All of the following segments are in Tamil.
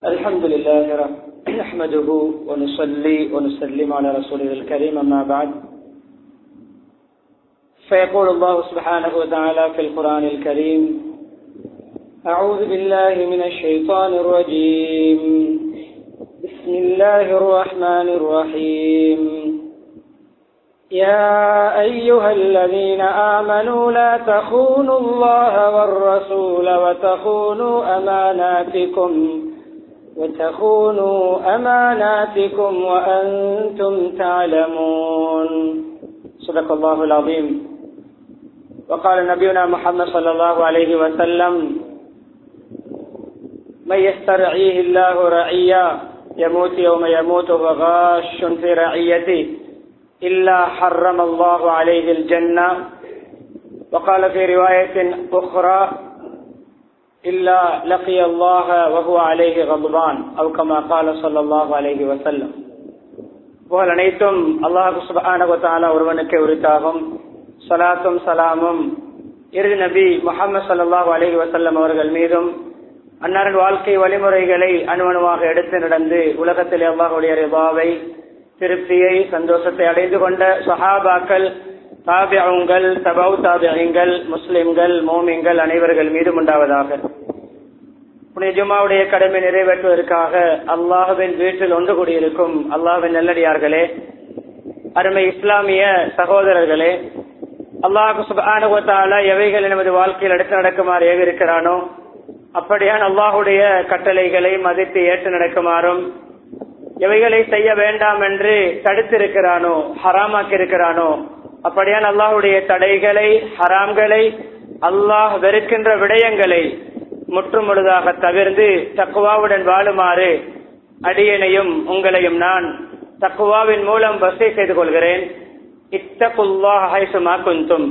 الحمد لله رب نحمده ونصلي ونسلم على رسوله الكريم أما بعد فيقول الله سبحانه وتعالى في القرآن الكريم أعوذ بالله من الشيطان الرجيم بسم الله الرحمن الرحيم يا أيها الذين آمنوا لا تخونوا الله والرسول وتخونوا أماناتكم وتخونوا أماناتكم وأنتم تعلمون صدق الله العظيم وقال نبينا محمد صلى الله عليه وسلم من يسترعيه الله رعيا يموت يوم يموت وغاش في رعيته إلا حرم الله عليه الجنة وقال في رواية أخرى إلا لقي الله وهو عليه غضبان أو كما قال صلى الله عليه وسلم புகழ் அனைத்தும் அல்லாஹு சுபானகுத்தாலா ஒருவனுக்கு உரித்தாகும் சலாத்தும் சலாமும் இறுதி நபி முகமது சல்லாஹூ அலஹி வசல்லம் அவர்கள் மீதும் அன்னாரின் வாழ்க்கை வழிமுறைகளை அணுவணுவாக எடுத்து நடந்து உலகத்தில் அல்லாஹுடைய ரிபாவை திருப்தியை சந்தோஷத்தை அடைந்து கொண்ட சஹாபாக்கள் தாபியங்கள் தபவு தாபியங்கள் முஸ்லிம்கள் மோமிங்கள் அனைவர்கள் மீதும் உண்டாவதாக புனித ஜுமாவுடைய கடமை நிறைவேற்றுவதற்காக அல்லாஹுவின் வீட்டில் ஒன்று கூடியிருக்கும் அல்லாஹின் நல்லடியார்களே அருமை இஸ்லாமிய சகோதரர்களே அல்லாஹு சுபானுவத்தால எவைகள் நமது வாழ்க்கையில் எடுத்து நடக்குமாறு ஏவி இருக்கிறானோ அப்படியான் அல்லாஹுடைய கட்டளைகளை மதித்து ஏற்று நடக்குமாறும் எவைகளை செய்ய வேண்டாம் என்று தடுத்திருக்கிறானோ ஹராமாக்கி இருக்கிறானோ அப்படியான் அல்லாஹுடைய தடைகளை ஹராம்களை அல்லாஹ் வெறுக்கின்ற விடயங்களை முற்றும் முழுதாக தவிர்ந்து தக்குவாவுடன் வாழுமாறு அடியனையும் உங்களையும் நான் தக்குவாவின் மூலம் வசதி செய்து கொள்கிறேன் இத்தகுல்லாஹுமா குந்தும்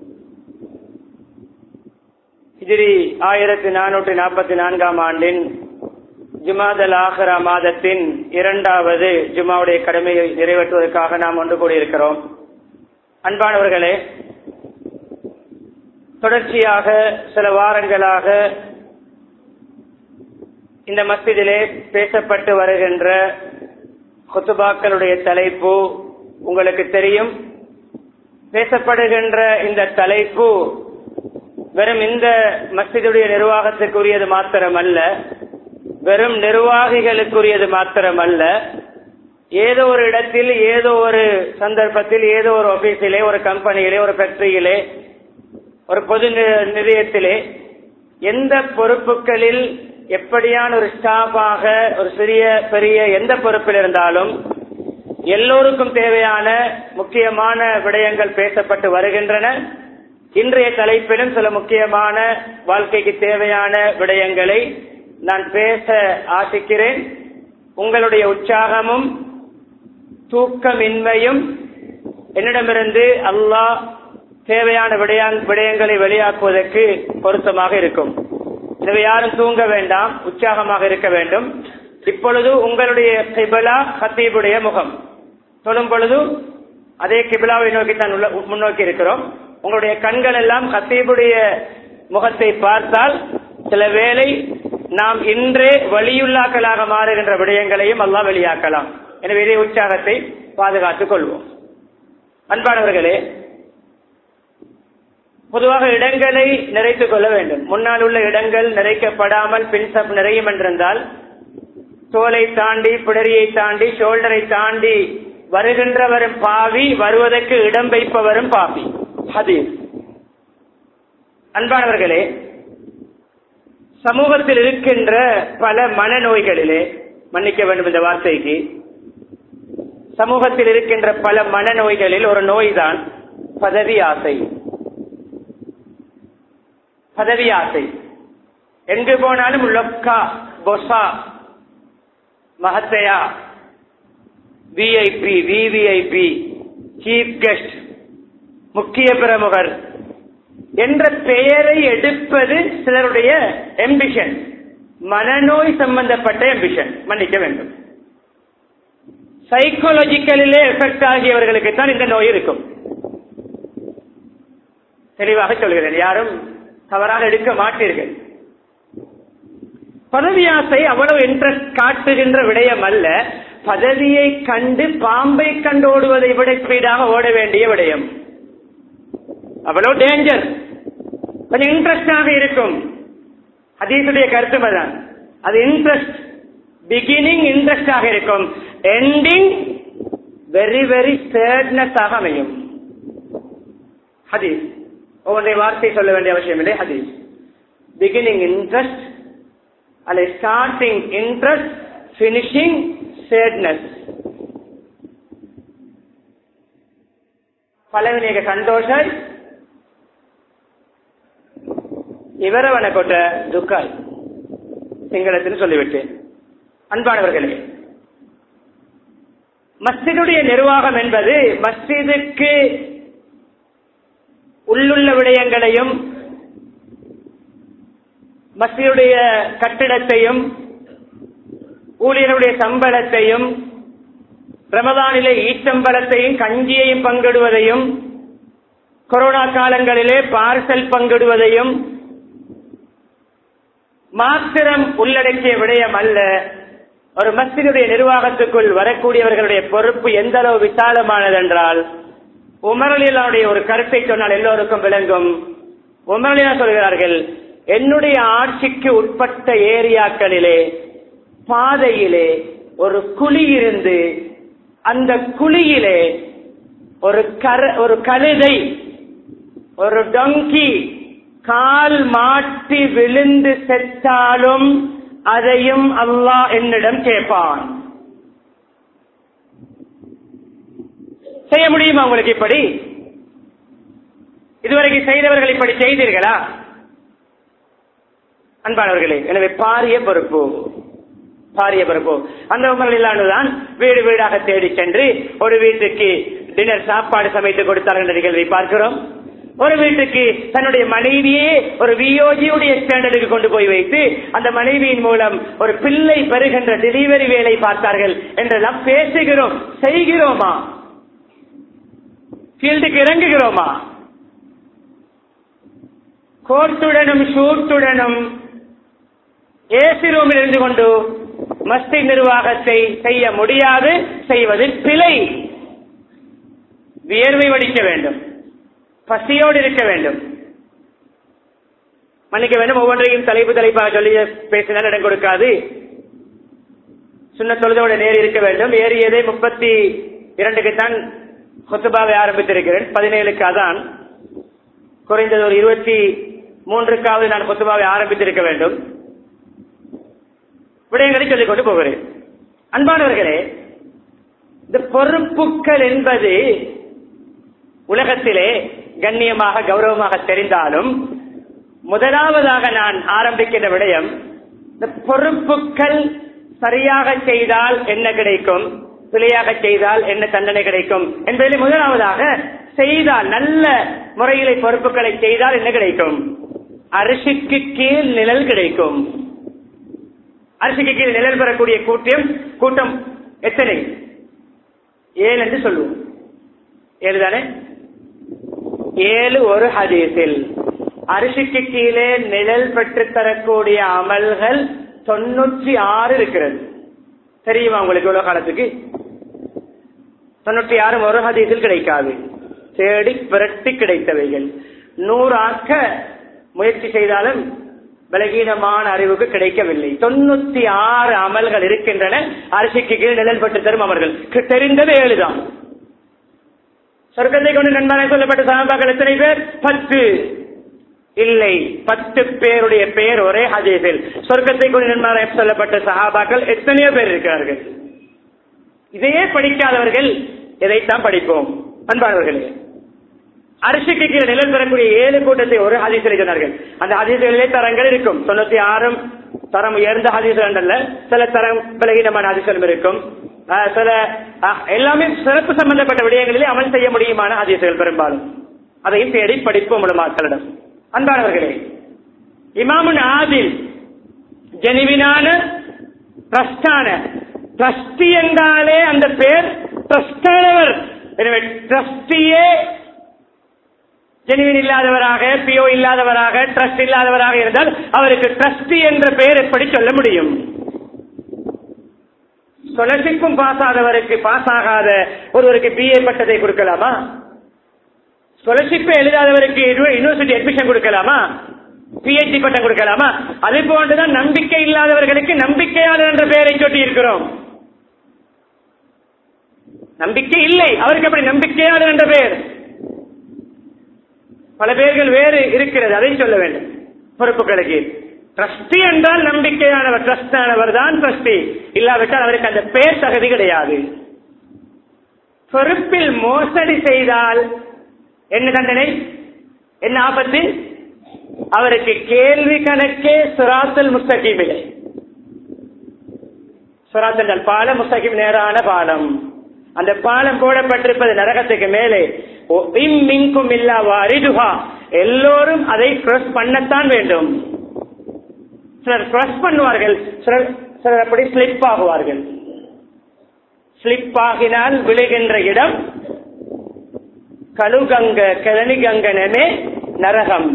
ஹிஜிரி ஆயிரத்தி நானூற்றி நாற்பத்தி நான்காம் ஆண்டின் ஜுமாதல் ஆஹரா மாதத்தின் இரண்டாவது ஜுமாவுடைய கடமையை நிறைவேற்றுவதற்காக நாம் ஒன்று கூடியிருக்கிறோம் அன்பானவர்களே தொடர்ச்சியாக சில வாரங்களாக இந்த மஸ்திதிலே பேசப்பட்டு வருகின்ற குத்துபாக்களுடைய தலைப்பு உங்களுக்கு தெரியும் பேசப்படுகின்ற இந்த தலைப்பு வெறும் இந்த மஸ்ஜிதுடைய நிர்வாகத்திற்குரியது மாத்திரமல்ல வெறும் நிர்வாகிகளுக்குரியது மாத்திரமல்ல ஏதோ ஒரு இடத்தில் ஏதோ ஒரு சந்தர்ப்பத்தில் ஏதோ ஒரு ஆபீஸிலே ஒரு கம்பெனியிலே ஒரு ஃபேக்டரியிலே ஒரு பொது நிலையத்திலே எந்த பொறுப்புகளில் எப்படியான ஒரு ஸ்டாஃபாக ஒரு சிறிய பெரிய எந்த பொறுப்பில் இருந்தாலும் எல்லோருக்கும் தேவையான முக்கியமான விடயங்கள் பேசப்பட்டு வருகின்றன இன்றைய தலைப்பிலும் சில முக்கியமான வாழ்க்கைக்கு தேவையான விடயங்களை நான் பேச ஆசிக்கிறேன் உங்களுடைய உற்சாகமும் தூக்கமின்மையும் என்னிடமிருந்து அல்லாஹ் தேவையான விடயங்களை வெளியாக்குவதற்கு பொருத்தமாக இருக்கும் எனவே யாரும் தூங்க வேண்டாம் உற்சாகமாக இருக்க வேண்டும் இப்பொழுது உங்களுடைய கிபிலா ஹத்தீபுடைய முகம் சொல்லும் பொழுது அதே கிபிலாவை நோக்கி தான் முன்னோக்கி இருக்கிறோம் உங்களுடைய கண்கள் எல்லாம் ஹத்தீபுடைய முகத்தை பார்த்தால் சில வேளை நாம் இன்றே வழியுள்ளாக்களாக மாறுகின்ற விடயங்களையும் எல்லாம் வெளியாக்கலாம் எனவே இதே உற்சாகத்தை பாதுகாத்துக் கொள்வோம் அன்பானவர்களே பொதுவாக இடங்களை நிறைத்துக் கொள்ள வேண்டும் முன்னால் உள்ள இடங்கள் நிறைக்கப்படாமல் பின்சப் நிறையும் என்றிருந்தால் தோலை தாண்டி பிடரியை தாண்டி ஷோல்டரை தாண்டி வருகின்றவரும் பாவி வருவதற்கு இடம் வைப்பவரும் பாவி ஹதீஸ் அன்பானவர்களே சமூகத்தில் இருக்கின்ற பல மனநோய்களிலே மன்னிக்க வேண்டும் இந்த வார்த்தைக்கு சமூகத்தில் இருக்கின்ற பல மனநோய்களில் ஒரு நோய்தான் பதவி ஆசை பதவி ஆசை எங்கு போனாலும் லொக்கா பொசா மகத்தையா விஐபி விவிஐபி சீஃப் கெஸ்ட் முக்கிய பிரமுகர் என்ற பெயரை எடுப்பது சிலருடைய எம்பிஷன் மனநோய் சம்பந்தப்பட்ட எம்பிஷன் மன்னிக்க வேண்டும் சைக்கோலஜிக்கலிலே எஃபெக்ட் ஆகியவர்களுக்கு தான் இந்த நோய் இருக்கும் தெளிவாக சொல்கிறேன் யாரும் தவறாக எடுக்க மாட்டீர்கள் பதவி ஆசை அவ்வளவு இன்ட்ரெஸ்ட் காட்டுகின்ற விடயம் அல்ல பதவியை கண்டு பாம்பை கண்டு ஓடுவதை விட ஸ்பீடாக ஓட வேண்டிய விடயம் அவ்வளவு டேஞ்சர் கொஞ்சம் இன்ட்ரெஸ்டாக இருக்கும் அதீசுடைய கருத்து தான் அது இன்ட்ரெஸ்ட் பிகினிங் இன்ட்ரெஸ்டாக இருக்கும் எண்டிங் வெரி வெரி சேட்னஸ் ஆக அமையும் ஹதீஸ் ஒவ்வொன்றை வார்த்தை சொல்ல வேண்டிய அவசியம் இல்லை ஹதீஸ் பிகினிங் இன்ட்ரெஸ்ட் அல்ல ஸ்டார்டிங் இன்ட்ரெஸ்ட் பினிஷிங் ಸೇಡ್ನೆಸ್ ಫಲವಿನಿಗೆ ಸಂತೋಷ இவரவனை கொண்ட துக்காய் சிங்களத்தில் சொல்லிவிட்டேன் அன்பானவர்களே மஸ்ஜிதுடைய நிர்வாகம் என்பது மஸ்ஜிதுக்கு உள்ளுள்ள விடயங்களையும் மஸ்ஜிதுடைய கட்டிடத்தையும் ஊழியருடைய சம்பளத்தையும் ரமதானிலே ஈச்சம்பளத்தையும் கஞ்சியையும் பங்கிடுவதையும் கொரோனா காலங்களிலே பார்சல் பங்கிடுவதையும் மாத்திரம் உள்ளடக்கிய விடயம் அல்ல ஒரு மஸ்ஜிதுடைய நிர்வாகத்துக்குள் வரக்கூடியவர்களுடைய பொறுப்பு எந்த அளவு விசாலமானது என்றால் உமரலியலாவுடைய ஒரு கருத்தை சொன்னால் எல்லோருக்கும் விளங்கும் உமரலியா சொல்கிறார்கள் என்னுடைய ஆட்சிக்கு உட்பட்ட ஏரியாக்களிலே பாதையிலே ஒரு குழி இருந்து அந்த குழியிலே ஒரு கர ஒரு கழுதை ஒரு டொங்கி கால் மாட்டி விழுந்து செத்தாலும் அதையும் அல்லாஹ் என்னிடம் கேட்பான் செய்ய முடியுமா உங்களுக்கு இப்படி இதுவரைக்கும் செய்தவர்கள் இப்படி செய்தீர்களா அன்பானவர்களே எனவே பாரிய பொறுப்பு பாரிய பொறுப்பு அந்த உமரிலானதுதான் வீடு வீடாக தேடி சென்று ஒரு வீட்டுக்கு டின்னர் சாப்பாடு சமைத்து கொடுத்தார்கள் என்ற நிகழ்வை பார்க்கிறோம் ஒரு வீட்டுக்கு தன்னுடைய மனைவியே ஒரு வியோஜியுடைய ஸ்டாண்டர்டுக்கு கொண்டு போய் வைத்து அந்த மனைவியின் மூலம் ஒரு பிள்ளை பெறுகின்ற டெலிவரி வேலை பார்த்தார்கள் என்றெல்லாம் பேசுகிறோம் செய்கிறோமா ஃபீல்டுக்கு இறங்குகிறோமா கோர்ட்டுடனும் ஷூட்டுடனும் ஏசி ரூமில் இருந்து கொண்டு மஸ்தி நிர்வாகத்தை செய்ய முடியாது செய்வது பிழை வியர்வை வடிக்க வேண்டும் பசியோடு இருக்க வேண்டும் மன்னிக்க வேண்டும் ஒவ்வொன்றையும் தலைப்பு தலைப்பாக சொல்லி பேசினால் இடம் கொடுக்காது சுண்ண தொழுதோட நேர் இருக்க வேண்டும் ஏறியதை முப்பத்தி இரண்டுக்கு தான் கொத்துபாவை ஆரம்பித்திருக்கிறேன் பதினேழுக்கு அதான் குறைந்தது ஒரு இருபத்தி மூன்றுக்காவது நான் கொத்துபாவை ஆரம்பித்திருக்க வேண்டும் விடயங்களை சொல்லிக் கொண்டு போகிறேன் அன்பானவர்களே இந்த பொறுப்புகள் என்பது உலகத்திலே கண்ணியமாக கௌரவமாக தெரிந்தாலும் முதலாவதாக நான் ஆரம்பிக்கின்ற விடயம் இந்த பொறுப்புகள் சரியாக செய்தால் என்ன கிடைக்கும் பிழையாக செய்தால் என்ன தண்டனை கிடைக்கும் என்பதில் முதலாவதாக செய்தால் நல்ல முறையிலே பொறுப்புகளை செய்தால் என்ன கிடைக்கும் அரிசிக்கு கீழ் நிழல் கிடைக்கும் அரிசிக்கு கீழ் நிழல் பெறக்கூடிய கூட்டம் கூட்டம் எத்தனை ஏழு என்று சொல்லுவோம் ஏழு தானே ஏழு ஒரு ஹதீஸில் அரிசிக்கு கீழே நிழல் பெற்று தரக்கூடிய அமல்கள் தொண்ணூற்றி ஆறு இருக்கிறது தெரியுமா உங்களுக்கு இவ்வளவு காலத்துக்கு தொண்ணூற்றி ஆறு ஒரு ஹதீஸில் கிடைக்காது தேடி புரட்டி கிடைத்தவைகள் நூறாக்க முயற்சி செய்தாலும் பலகீனமான அறிவுக்கு கிடைக்கவில்லை தொண்ணூத்தி ஆறு அமல்கள் இருக்கின்றன அரிசிக்கு கீழ் நிழல் பெற்று தரும் அமர்கள் தெரிந்தது ஏழுதான் சொர்க்கத்தை கொண்டு நண்பனை சொல்லப்பட்ட சகாபாக்கள் எத்தனை பேர் பத்து இல்லை பத்து பேருடைய பெயர் ஒரே ஹதீஸில் சொர்க்கத்தை கொண்டு நண்பனை சொல்லப்பட்ட சகாபாக்கள் எத்தனையோ பேர் இருக்கிறார்கள் இதையே படிக்காதவர்கள் எதைத்தான் படிப்போம் அன்பானவர்களே அரிசிக்கு கீழே நிலம் பெறக்கூடிய ஏழு கூட்டத்தை ஒரு ஹதீஸில் சொன்னார்கள் அந்த ஹதீஸ்களிலே தரங்கள் இருக்கும் தொண்ணூத்தி ஆறும் தரம் உயர்ந்த ஹதீஸ்கள் அல்ல சில தரம் பலகீனமான ஹதீஸ்களும் இருக்கும் சில எல்லாமே சிறப்பு சம்பந்தப்பட்ட விடயங்களிலே அமல் செய்ய முடியுமான ஹதீசுகள் பெரும்பாலும் அதையும் தேடி படிப்போம் மக்களிடம் அன்பானவர்களே இமாமுன் ஆதில் ஜெனிவினான ட்ரஸ்டான ட்ரஸ்டி என்றாலே அந்த பேர் ட்ரஸ்டானவர் எனவே ட்ரஸ்டியே ட்ரஸ்டியே ட்ரஸ்டியான ட்ரஸ்டியான ட்ரஸ்டியே ட்ரஸ்டானவர் ட்ரஸ்டி என்றாலே அந்த பேர் ட்ரஸ்டானவர் எனவே ட்ரஸ்டியே ட்ரஸ்டானவர் எனவே ட்ரஸ்டியே ட்ரஸ்டானவர் எனவே ட்ரஸ்டியே ட்ரஸ்டானவர் எனவே ட்ரஸ்டியே ட்ரஸ்டானவர் எனவே ட்ரஸ்டியே ஜெனுவின் இல்லாதவராக பிஓ இல்லாதவராக ட்ரஸ்ட் இல்லாதவராக இருந்தால் அவருக்கு ட்ரஸ்டி என்ற பெயர் எப்படி சொல்ல முடியும் ஸ்காலர்ஷிப்பும் பாஸ் ஆதவருக்கு பாஸ் ஆகாத ஒருவருக்கு பிஏ பட்டத்தை கொடுக்கலாமா ஸ்காலர்ஷிப் எழுதாதவருக்கு யூனிவர்சிட்டி அட்மிஷன் கொடுக்கலாமா பிஹெச்டி பட்டம் கொடுக்கலாமா அது போன்றுதான் நம்பிக்கை இல்லாதவர்களுக்கு நம்பிக்கையாளர் என்ற பெயரை சொல்லி இருக்கிறோம் நம்பிக்கை இல்லை அவருக்கு அப்படி நம்பிக்கையாளர் என்ற பெயர் பல பேர்கள் வேறு இருக்கிறது அதை சொல்ல வேண்டும் பொறுப்புகளுக்கு ட்ரஸ்டி என்றால் நம்பிக்கையானவர் ட்ரஸ்ட் ஆனவர் தான் ட்ரஸ்டி இல்லாவிட்டால் அவருக்கு அந்த பெயர் தகுதி கிடையாது பொறுப்பில் மோசடி செய்தால் என்ன தண்டனை என்ன ஆபத்து அவருக்கு கேள்வி கணக்கே சுராத்தல் முஸ்தகீம் இல்லை சுராத் என்றால் பாலம் முஸ்தகீம் நேரான பாலம் அந்த பாலம் போடப்பட்டிருப்பது நரகத்துக்கு மேலே மின்கும் இல்லா வாரிதுஹா எல்லோரும் அதை கிராஸ் பண்ணத்தான் வேண்டும் சிலர் கிராஸ் பண்ணுவார்கள் சிலர் சிலர் அப்படி ஸ்லிப் ஆகுவார்கள் ஸ்லிப் ஆகினால் விழுகின்ற இடம் கழுகங்க கிளனிகங்கனமே நரகம்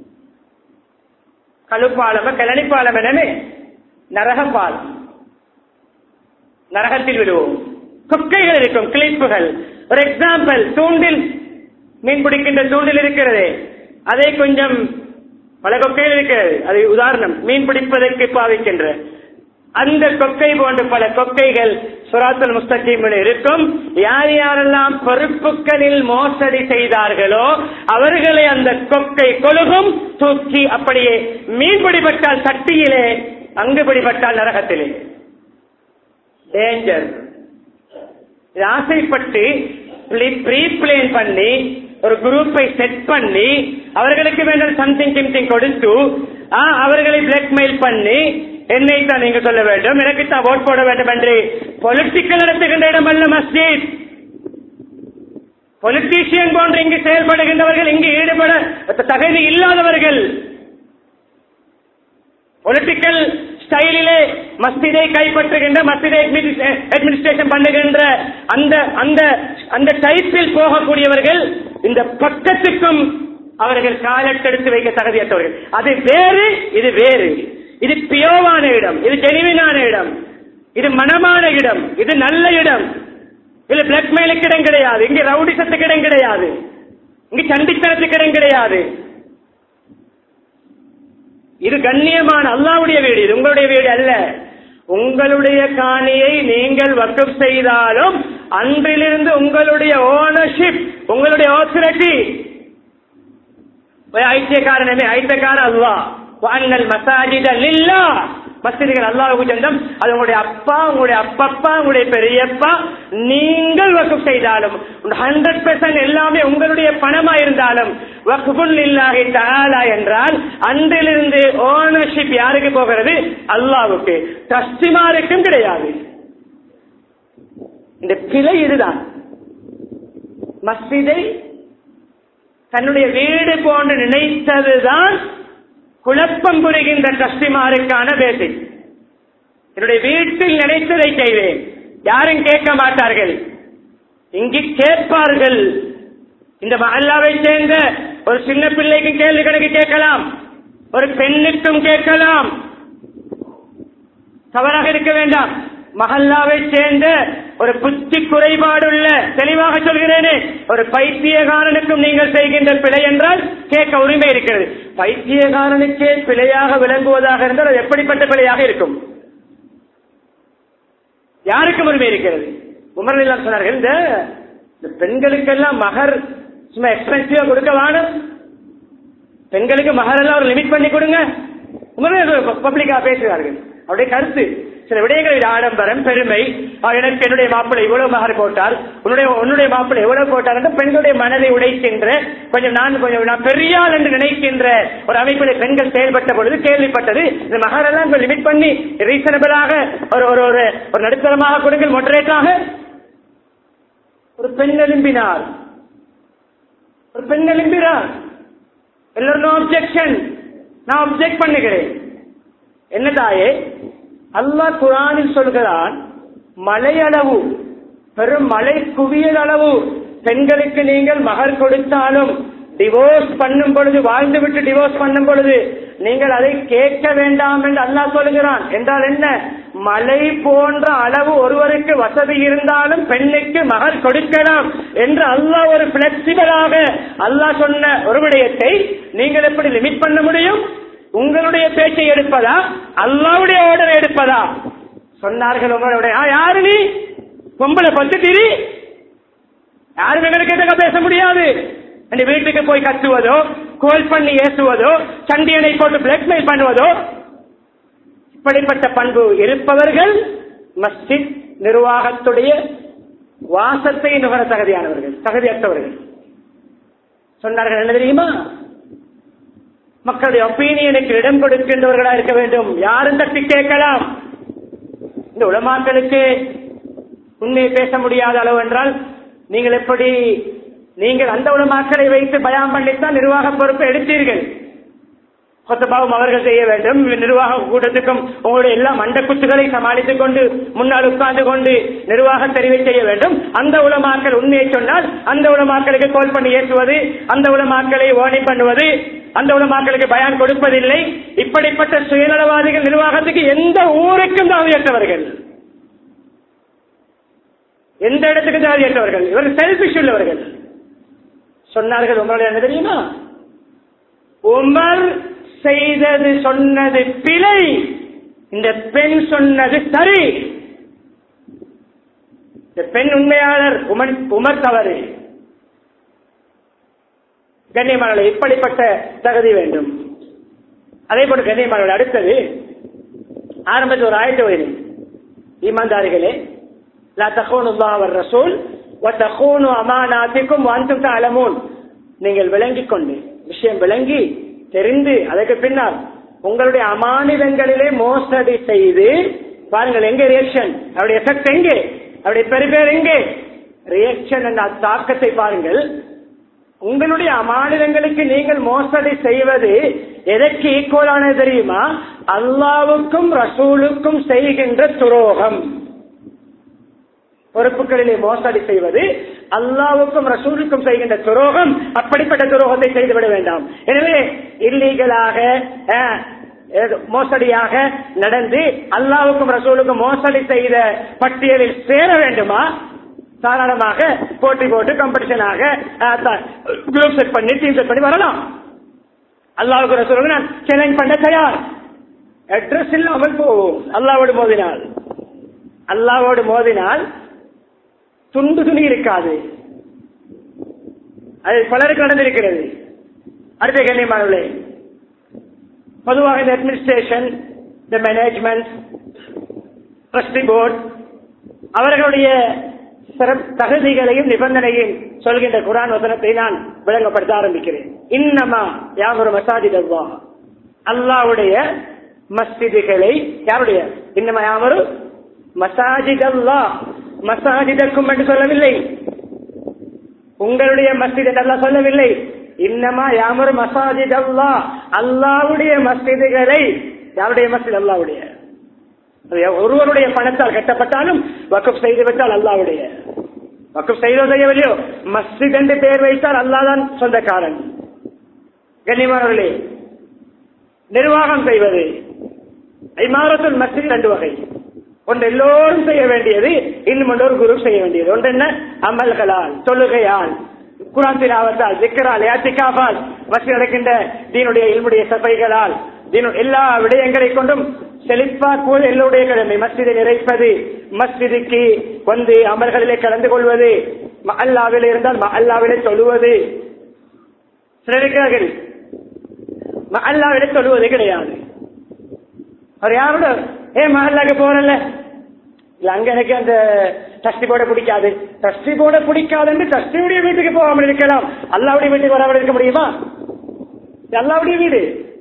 கழுப்பாலம கிளனிப்பாலம் எனவே நரகப்பால் நரகத்தில் விடுவோம் குக்கைகள் இருக்கும் கிளிப்புகள் ஒரு எக்ஸாம்பிள் தூண்டில் மீன் பிடிக்கின்ற தூண்டில் இருக்கிறது அதை கொஞ்சம் பல கொக்கைகள் இருக்கிறது அது உதாரணம் மீன் பிடிப்பதற்கு பாவிக்கின்ற அந்த கொக்கை போன்ற பல கொக்கைகள் சுராத்தல் முஸ்தகீமில் இருக்கும் யார் யாரெல்லாம் பொறுப்புகளில் மோசடி செய்தார்களோ அவர்களை அந்த கொக்கை கொழுகும் தூக்கி அப்படியே மீன் பிடிபட்டால் சட்டியிலே அங்கு பிடிபட்டால் நரகத்திலே டேஞ்சர் ஆசைப்பட்டு ப்ரீ பிளேன் பண்ணி ஒரு குரூப்பை செட் பண்ணி அவர்களுக்கு வேண்டிய சம்திங் கிம்திங் கொடுத்து அவர்களை பிளாக்மெயில் பண்ணி என்னை தான் நீங்க சொல்ல வேண்டும் எனக்கு தான் ஓட் போட வேண்டும் என்று பொலிட்டிக்கல் நடத்துகின்ற இடம் அல்ல மஸ்ஜித் பொலிட்டீஷியன் போன்று இங்கு செயல்படுகின்றவர்கள் இங்கு ஈடுபட தகுதி இல்லாதவர்கள் பொலிட்டிக்கல் ஸ்டைலிலே மஸ்திதை கைப்பற்றுகின்ற மஸ்திதை அட்மினிஸ்ட்ரேஷன் பண்ணுகின்ற அந்த அந்த அந்த டைப்பில் போகக்கூடியவர்கள் இந்த பக்கத்துக்கும் அவர்கள் காலத்தெடுத்து வைக்க தகுதியற்றவர்கள் அது வேறு இது வேறு இது பியோவான இடம் இது ஜெனிவினான இடம் இது மனமான இடம் இது நல்ல இடம் இது பிளாக்மெயிலுக்கு இடம் கிடையாது இங்க ரவுடிசத்துக்கு இடம் கிடையாது இங்க சண்டித்தனத்துக்கு இடம் கிடையாது இது கண்ணியமான அல்லாவுடைய வீடு இது உங்களுடைய வீடு அல்ல உங்களுடைய காணியை நீங்கள் வக்கம் செய்தாலும் அன்றிலிருந்து உங்களுடைய ஓனர்ஷிப் உங்களுடைய ஆத்தரிட்டி ஐத்தியக்காரனமே ஐத்தியக்கார அல்லா வாங்கல் மசாஜித லில்லா மஸ்ஜிதுகள் அல்லாஹுக்கு சொந்தம் அது உங்களுடைய அப்பா உங்களுடைய அப்பப்பா உங்களுடைய பெரியப்பா நீங்கள் வகுப்பு செய்தாலும் ஹண்ட்ரட் பெர்சன்ட் எல்லாமே உங்களுடைய பணமா இருந்தாலும் வகுப்புல் இல்லாஹி தஆலா என்றால் அன்றிலிருந்து ஓனர்ஷிப் யாருக்கு போகிறது அல்லாஹ்வுக்கு ட்ரஸ்டிமாருக்கும் கிடையாது இந்த பிழை இதுதான் மஸ்ஜிதை தன்னுடைய வீடு போன்று நினைத்ததுதான் குழப்பம் புரிகின்ற ட்ரஸ்டிமாருக்கான பேசிக் என்னுடைய வீட்டில் நினைத்ததை செய்வேன் யாரும் கேட்க மாட்டார்கள் இங்கு கேட்பார்கள் இந்த மஹல்லாவை சேர்ந்த ஒரு சின்ன பிள்ளைக்கு கேள்வி கணக்கு கேட்கலாம் ஒரு பெண்ணுக்கும் கேட்கலாம் தவறாக இருக்க வேண்டாம் மஹல்லாவை சேர்ந்த ஒரு புத்தி குறைபாடுள்ள தெளிவாக சொல்கிறேனே ஒரு பைத்தியகாரனுக்கும் நீங்கள் செய்கின்ற பிழை என்றால் கேட்க உரிமை இருக்கிறது பைத்தியகாரனுக்கே பிழையாக விளங்குவதாக இருந்தால் அது எப்படிப்பட்ட பிழையாக இருக்கும் யாருக்கும் உரிமை இருக்கிறது உமர் எல்லாம் சொன்னார்கள் இந்த இந்த பெண்களுக்கெல்லாம் மகர் சும்மா எக்ஸ்பென்சிவா கொடுக்க வேணும் பெண்களுக்கு மகர் எல்லாம் ஒரு லிமிட் பண்ணி கொடுங்க உமர் பப்ளிக்கா பேசுகிறார்கள் அவருடைய கருத்து சில விடயங்களில் ஆடம்பரம் பெருமை ஆ, எனக்கு என்னுடைய மாப்பிள்ளை இவ்வளவு மகர் போட்டார் உன்னுடைய உன்னுடைய மாப்பிள்ளை எவ்வளவு போட்டார் என்று பெண்களுடைய மனதை உடைக்கின்ற கொஞ்சம் நான் கொஞ்சம் நான் பெரியாள் என்று நினைக்கின்ற ஒரு அமைப்பில் பெண்கள் செயல்பட்ட பொழுது கேள்விப்பட்டது இந்த மகரெல்லாம் லிமிட் பண்ணி ரீசனபிளாக ஒரு ஒரு ஒரு ஒரு நடுத்தரமாக கொடுங்கள் மொடரேட்டாக ஒரு பெண் எழும்பினார் ஒரு பெண் எழும்பினார் எல்லாரும் அப்செக்ஷன் நான் அப்செக்ட் பண்ணுகிறேன் என்ன தாயே அல்லாஹ் குரானில் சொல்கிறான் மலையளவு பெரும் மலை குவியல் அளவு பெண்களுக்கு நீங்கள் மகர் கொடுத்தாலும் டிவோர்ஸ் பண்ணும் பொழுது வாழ்ந்து விட்டு டிவோர்ஸ் பண்ணும் பொழுது நீங்கள் அதை கேட்க வேண்டாம் என்று அல்லாஹ் சொல்லுகிறான் என்றால் என்ன மலை போன்ற அளவு ஒருவருக்கு வசதி இருந்தாலும் பெண்ணுக்கு மகள் கொடுக்கலாம் என்று அல்லாஹ் ஒரு பிளெக்சிபிளாக அல்லாஹ் சொன்ன ஒரு விடயத்தை நீங்கள் எப்படி லிமிட் பண்ண முடியும் உங்களுடைய பேச்சை எடுப்பதா அல்லாவுடைய ஆர்டர் எடுப்பதா சொன்னார்கள் உங்களுடைய "ஆ, யாரு நீ பொம்பளை பத்து திரி யாரும் எங்களுக்கு எதுக்க பேச முடியாது அந்த வீட்டுக்கு போய் கத்துவதோ கோல் பண்ணி ஏசுவதோ சண்டியனை போட்டு பிளாக்மெயில் பண்ணுவதோ இப்படிப்பட்ட பண்பு இருப்பவர்கள் மஸ்ஜித் நிர்வாகத்துடைய வாசத்தை நுகர தகுதியானவர்கள் தகுதியற்றவர்கள் சொன்னார்கள் என்ன தெரியுமா மக்களுடைய ஒப்பீனியனுக்கு இடம் கொடுக்கின்றவர்களா இருக்க வேண்டும் யாரும் தட்டி கேட்கலாம் இந்த உலமாக்களுக்கு உண்மையை பேச முடியாத அளவு என்றால் நீங்கள் எப்படி நீங்கள் அந்த உலமாக்களை வைத்து பயம் பண்ணித்தான் நிர்வாக பொறுப்பை எடுத்தீர்கள் கொத்தபாவும் அவர்கள் செய்ய வேண்டும் நிர்வாக கூட்டத்துக்கும் உங்களுடைய எல்லா மண்டக்குத்துகளை சமாளித்துக் கொண்டு முன்னால் உட்கார்ந்து கொண்டு நிர்வாக தெரிவை செய்ய வேண்டும் அந்த உலமாக்கள் உண்மையை சொன்னால் அந்த உலமாக்களுக்கு கோல் பண்ணி ஏற்றுவது அந்த உலமாக்களை ஓனி பண்ணுவது அந்த உலமாக்களுக்கு பயான் கொடுப்பதில்லை இப்படிப்பட்ட சுயநலவாதிகள் நிர்வாகத்துக்கு எந்த ஊருக்கும் தகுதியற்றவர்கள் எந்த இடத்துக்கு தகுதியற்றவர்கள் இவர்கள் செல்பிஷ் உள்ளவர்கள் சொன்னார்கள் உங்களுடைய என்ன தெரியுமா உமர் செய்தது சொன்னது பிழை இந்த பெண் சொன்னது சரி இந்த பெண் உண்மையாளர் உமர் உமர் தவறு கண்ணியமானவர்கள் இப்படிப்பட்ட தகுதி வேண்டும் அதே போல கண்ணியமானவர்கள் அடுத்தது ஆரம்பத்தில் ஒரு ஆயத்து வயது ஈமான்தாரிகளே லா தகோனு அவர் ரசூல் வத்தகோனு அமானாத்திக்கும் வாந்தும் அலமூன் நீங்கள் விளங்கிக் கொண்டு விஷயம் விளங்கி தெரிந்து அதற்கு பின்னால் உங்களுடைய அமானிதங்களிலே மோசடி செய்து பாருங்கள் எங்க ரியாக்ஷன் அவருடைய எஃபெக்ட் எங்கே அவருடைய பெருபேர் எங்கே ரியாக்ஷன் என்ற தாக்கத்தை பாருங்கள் உங்களுடைய அமானிதங்களுக்கு நீங்கள் மோசடி செய்வது எதற்கு ஈக்குவலானது தெரியுமா அல்லாவுக்கும் ரசூலுக்கும் செய்கின்ற துரோகம் பொறுப்புகளிலே மோசடி செய்வது அல்லாவுக்கும் ரசூலுக்கும் செய்கின்ற துரோகம் அப்படிப்பட்ட துரோகத்தை செய்துவிட வேண்டாம் எனவே இல்லீகலாக அஹ், ஏதோ மோசடியாக நடந்து அல்லாவுக்கும் ரசூலுக்கும் மோசடி செய்த பட்டியலில் சேர வேண்டுமா தாராளமாக போட்டி போட்டு காம்படிஷனாக குரூப் செட் பண்ணி டீம் செட் பண்ணி வரலாம் அல்லாவுக்கு ரசூலுக்கு நான் சேலஞ்ச் பண்ண தயார் அட்ரஸ் இல்லாமல் போவோம் அல்லாவோடு மோதினால் அல்லாவோடு மோதினால் துண்டு துணி இருக்காது அது பலருக்கு நடந்திருக்கிறது அடுத்த கண்ணியமானவர்களே பொதுவாக இந்த அட்மினிஸ்ட்ரேஷன் இந்த மேனேஜ்மெண்ட் ட்ரஸ்டி போர்டு அவர்களுடைய சிறப்பு தகுதிகளையும் நிபந்தனையும் சொல்கின்ற குரான் வசனத்தை நான் விளங்கப்படுத்த ஆரம்பிக்கிறேன் இன்னமா யாவரும் மசாஜித் அல்லா அல்லாவுடைய மஸ்ஜிதுகளை யாருடைய இன்னமா யாவரும் மசாஜித் அல்லா மசாஜிதக்கும் என்று சொல்லவில்லை உங்களுடைய மஸ்ஜித் என்று அல்லாஹ் சொல்லவில்லை இன்னமா யாமரு மசாஜித் அல்லா அல்லாவுடைய மஸ்ஜிதுகளை யாருடைய மஸ்ஜித் அல்லாவுடைய அது ஒருவருடைய பணத்தால் கட்டப்பட்டாலும் வக்குப் செய்து விட்டால் அல்லாவுடைய வக்குப் செய்தோ செய்யவில்லையோ மஸ்ஜித் என்று பெயர் வைத்தால் அல்லாதான் சொந்தக்காரன் கண்ணியமானவர்களே நிர்வாகம் செய்வது ஐமாரத்துல் மஸ்ஜித் ரெண்டு வகை ஒன்று எல்லோரும் செய்ய வேண்டியது இன்னும் ஒன்று ஒரு குரு செய்ய வேண்டியது ஒன்று என்ன அமல்களால் தொழுகையால் குரான் திலாவத்தால் திக்கரால் யாத்திகாபால் மஸ்ஜித் நடக்கின்ற தீனுடைய இல்முடைய சபைகளால் தீனு எல்லா விடயங்களை கொண்டும் செழிப்பாக்குவது எல்லோருடைய கடமை மஸ்ஜிதை நிறைப்பது மஸ்ஜிதுக்கு வந்து அமல்களிலே கலந்து கொள்வது அல்லாவில் இருந்தால் அல்லாவிலே தொழுவது சிலர் இருக்கிறார்கள் அல்லாவிலே தொழுவது கிடையாது அவர் யாரோட ஏ மஹல்லாக்கு போறல இல்ல அங்க எனக்கு அந்த டஸ்டி போட பிடிக்காது டஸ்டி போட பிடிக்காதுன்னு டஸ்டியுடைய வீட்டுக்கு போகாமல் இருக்கலாம் அல்லாவுடைய வீட்டுக்கு வராமல் இருக்க முடியுமா இது அல்லாவுடைய வீடு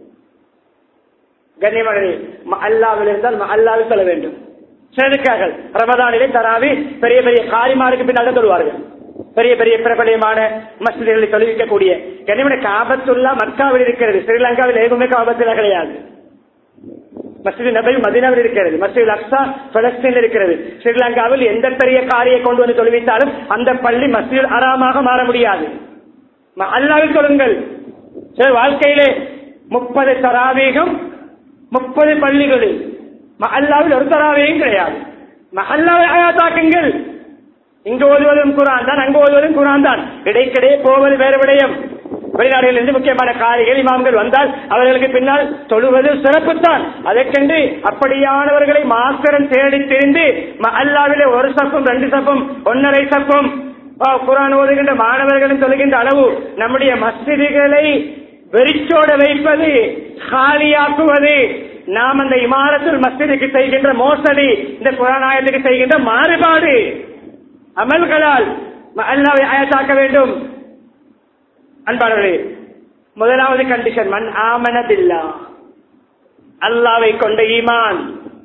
கண்ணியமானது அல்லாவில் இருந்தால் அல்லாவில் சொல்ல வேண்டும் சிலருக்காக ரமதானிலே தராவி பெரிய பெரிய காரிமாருக்கு பின்னால் தொழுவார்கள் பெரிய பெரிய பிரபலியமான மசிதிகளை தொழுவிக்கக்கூடிய கண்ணியமான காபத்துல்லா மக்காவில் இருக்கிறது ஸ்ரீலங்காவில் எதுவுமே காபத்துல்லா கிடையாது மஸ்ஜித் நபை மதினாவில் இருக்கிறது மஸ்ஜித் அக்ஸா பலஸ்தீனில் இருக்கிறது ஸ்ரீலங்காவில் எந்த பெரிய காரியை கொண்டு வந்து தொழுவித்தாலும் அந்த பள்ளி மஸ்ஜித் அறாமாக மாற முடியாது ம- அல்லாவில் சொல்லுங்கள் சில வாழ்க்கையிலே முப்பது தராவீகம் முப்பது பள்ளிகளில் மஹல்லாவில் ஒரு தராவையும் கிடையாது மஹல்லாவை அயாத்தாக்குங்கள் இங்கு ஓதுவதும் குரான் தான் அங்கு ஓதுவதும் குரான் தான் இடைக்கிடையே போவது வேறு விடயம் வெளிநாடுகளிலிருந்து முக்கியமான காரிகள் இமாம்கள் வந்தால் அவர்களுக்கு பின்னால் தொழுவது சிறப்புத்தான் அதற்கென்று அப்படியானவர்களை மாத்திரம் தேடி திரிந்து அல்லாவிலே ஒரு சப்பும் ரெண்டு சப்பும் ஒன்னரை சப்பும் ஆ, குரான் ஓதுகின்ற மாணவர்களும் தொழுகின்ற அளவு நம்முடைய மஸ்ஜிதுகளை வெறிச்சோட வைப்பது காலியாக்குவது நாம் அந்த இமாரத்துல் மஸ்ஜிதுக்கு செய்கின்ற மோசடி இந்த குரானாயத்துக்கு செய்கின்ற மாறுபாடு அமல்களால் ம- அல்லாவை அயத்தாக்க வேண்டும் அன்பாளர்களே முதலாவது கண்டிஷன் மண் ஆமனதில்லா அல்லாவை கொண்ட ஈமான்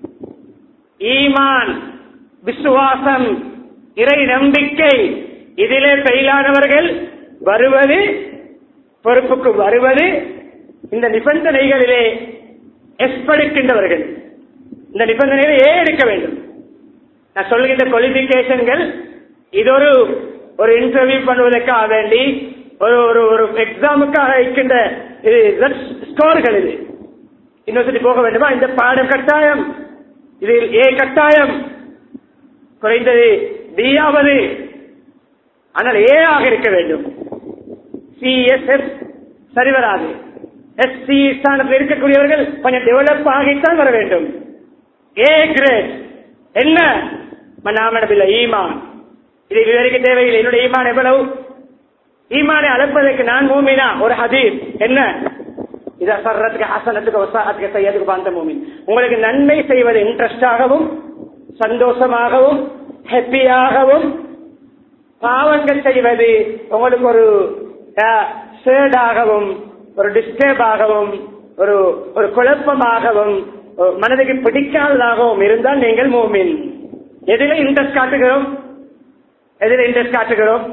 ஈமான் விசுவாசம் இறை நம்பிக்கை இதிலே பெயிலானவர்கள் வருவது பொறுப்புக்கு வருவது இந்த நிபந்தனைகளிலே எஸ்படுக்கின்றவர்கள் இந்த நிபந்தனைகளை ஏ எடுக்க வேண்டும் நான் சொல்கின்ற குவாலிபிகேஷன்கள் இது ஒரு ஒரு இன்டர்வியூ பண்ணுவதற்காக வேண்டி ஒரு ஒரு ஒரு எக்ஸாமுக்காக இருக்கின்ற இது ஸ்கோர்கள் இது யூனிவர்சிட்டி போக வேண்டுமா இந்த பாடம் கட்டாயம் இதில் ஏ கட்டாயம் குறைந்தது பியாவது ஆனால் ஏ ஆக இருக்க வேண்டும் சிஎஸ்எஸ் சரி வராது எஸ்சி ஸ்தானத்தில் இருக்கக்கூடியவர்கள் கொஞ்சம் டெவலப் ஆகித்தான் வர வேண்டும் ஏ கிரேட் என்ன மன்னாமனபில்லை ஈமான் இதை விவரிக்க தேவையில்லை என்னுடைய ஈமான் எவ்வளவு ஈமானை அளப்பதற்கு நான் மூமினா ஒரு ஹதீஸ் என்ன இத சர்றத்துக்கு ஹசனத்துக்கு வசாத்துக்கு செய்யறதுக்கு பாந்த மூமின் உங்களுக்கு நன்மை செய்வது இன்ட்ரெஸ்டாகவும் சந்தோஷமாகவும் ஹாப்பியாகவும் பாவங்கள் செய்வது உங்களுக்கு ஒரு சேடாகவும் ஒரு டிஸ்டர்ப் ஆகவும் ஒரு ஒரு குழப்பமாகவும் ஒரு மனதுக்கு பிடிக்காததாகவும் இருந்தால் நீங்கள் மூமின் எதில இன்ட்ரெஸ்ட் காட்டுகிறோம் எதில் இன்ட்ரெஸ்ட் காட்டுகிறோம்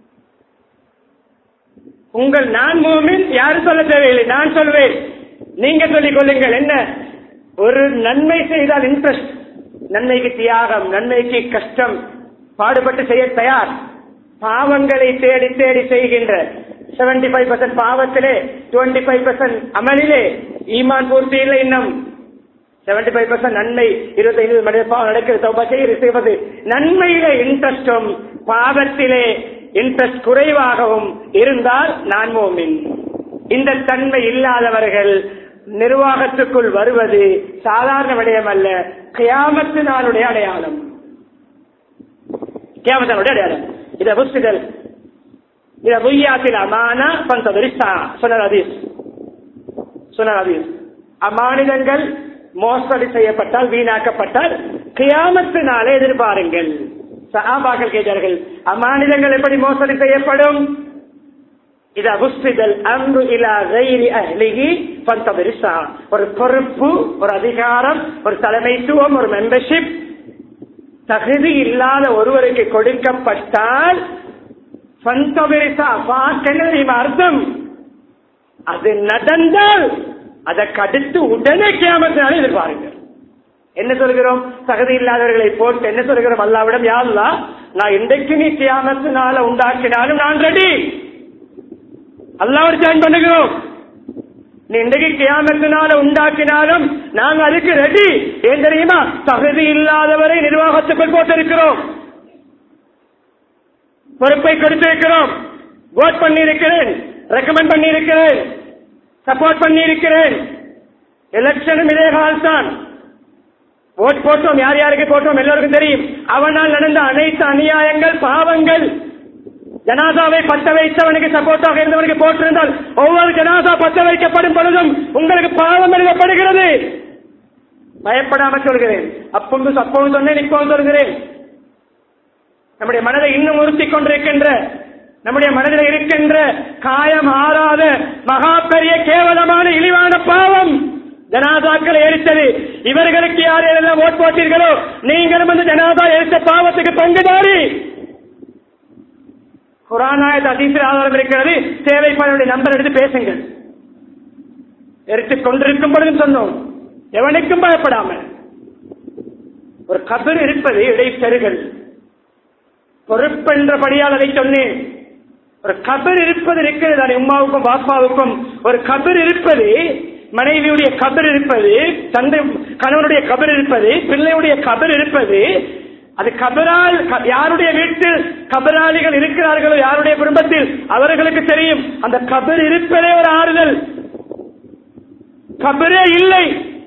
உங்கள் நான் மூமின் யாரும் சொல்ல தேவையில்லை நான் சொல்வேன் நீங்க சொல்லிக் கொள்ளுங்கள் என்ன ஒரு நன்மை செய்தால் இன்ட்ரெஸ்ட் நன்மைக்கு தியாகம் நன்மைக்கு கஷ்டம் பாடுபட்டு செய்ய தயார் பாவங்களை தேடி தேடி செய்கின்ற செவன்டி ஃபைவ் பர்சன்ட் பாவத்திலே டுவெண்ட்டி ஃபைவ் பர்சன்ட் அமலிலே ஈமான் பூர்த்தி இல்லை இன்னும் செவன்டி ஃபைவ் பர்சன்ட் நன்மை இருபத்தி ஐந்து மணி பாவம் நடக்கிறது தௌபா செய்ய செய்வது நன்மையிலே இன்ட்ரெஸ்டும் பாவத்திலே இன்ட்ரெஸ்ட் குறைவாகவும் இருந்தால் நான் மோமின் இந்த தன்மை இல்லாதவர்கள் நிர்வாகத்துக்குள் வருவது சாதாரண விடயம் அல்ல கியாமத்து நாளுடைய அடையாளம் கியாமத்தினுடைய அடையாளம் இதை புஸ்திகள் இதை பொய்யாத்தில் அமானா பந்ததுரிஸ்தா சொன்னார் அதீஸ் சொன்னார் அதீஸ் அமானிதங்கள் மோசடி செய்யப்பட்டால் வீணாக்கப்பட்டால் கியாமத்து நாளே எதிர்பாருங்கள் சஹாபாக்கள் கேட்டார்கள் அமானிதங்கள் எப்படி மோசடி செய்யப்படும் இது அபுஸ்திதல் அன்பு இலா கைரி அஹ்லிகி பந்தபரிசா ஒரு பொறுப்பு ஒரு அதிகாரம் ஒரு தலைமைத்துவம் ஒரு மெம்பர்ஷிப் தகுதி இல்லாத ஒருவருக்கு கொடுக்கப்பட்டால் பந்தபரிசா பார்க்க அர்த்தம் அது நடந்தால் அதற்கு அடுத்து உடனே கியாமத்தினால எதிர்பாருங்கள் என்ன சொல்கிறோம் தகுதி இல்லாதவர்களை போட்டு என்ன சொல்கிறோம் அல்லாவிடம் யாருலா நான் இன்றைக்கு நீ கியாமத்தினால உண்டாக்கினாலும் நான் ரெடி அல்லாவோட ஜாயின் பண்ணுகிறோம் நீ இன்றைக்கு கியாமத்தினால உண்டாக்கினாலும் நாங்க அதுக்கு ரெடி ஏன் தெரியுமா தகுதி இல்லாதவரை நிர்வாகத்துக்குள் போட்டிருக்கிறோம் பொறுப்பை கொடுத்திருக்கிறோம் ஓட் பண்ணி இருக்கிறேன் ரெக்கமெண்ட் பண்ணி இருக்கிறேன் சப்போர்ட் பண்ணி இருக்கிறேன் எலெக்ஷனும் இதே கால் தான் ஓட் போட்டோம் யார் யாருக்கு போட்டோம் எல்லோருக்கும் தெரியும் அவனால் நடந்த அனைத்து அநியாயங்கள் பாவங்கள் ஜனாதாவை பத்த வைத்தவனுக்கு சப்போர்ட்டாக இருந்தவனுக்கு போட்டிருந்தால் ஒவ்வொரு ஜனாதா பத்த வைக்கப்படும் பொழுதும் உங்களுக்கு பாவம் எழுதப்படுகிறது பயப்படாம சொல்கிறேன் அப்பொழுது அப்பவும் சொன்னேன் இப்பவும் சொல்கிறேன் நம்முடைய மனதை இன்னும் உறுத்தி கொண்டிருக்கின்ற நம்முடைய மனதில் இருக்கின்ற காயம் ஆறாத மகா பெரிய கேவலமான இழிவான பாவம் ஜனாதாக்களை எரித்தது இவர்களுக்கு யார் யாரெல்லாம் ஓட் போட்டீர்களோ நீங்களும் அந்த ஜனாதா எரித்த பாவத்துக்கு பங்குதாரி குரானாயத் அதிசய ஆதாரம் இருக்கிறது தேவைப்பாடுடைய நம்பர் எடுத்து பேசுங்கள் எரித்துக் கொண்டிருக்கும் பொழுதும் சொன்னோம் எவனுக்கும் பயப்படாமல் ஒரு கபர் இருப்பது இடைத்தருகள் பொறுப்பென்றபடியால் அதை சொன்னேன் ஒரு கபர் இருப்பது இருக்கிறது தானே உமாவுக்கும் பாப்பாவுக்கும் ஒரு கபர் இருப்பது மனைவியுடைய கபர் இருப்பது தந்தை கணவனுடைய கபர் இருப்பது பிள்ளையுடைய கபர் இருப்பது அது கபரால் க- யாருடைய வீட்டில் கபராளிகள் இருக்கிறார்களோ யாருடைய குடும்பத்தில் அவர்களுக்கு தெரியும் அந்த கபர் இருப்பதே ஒரு ஆறுதல் கபரே இல்லை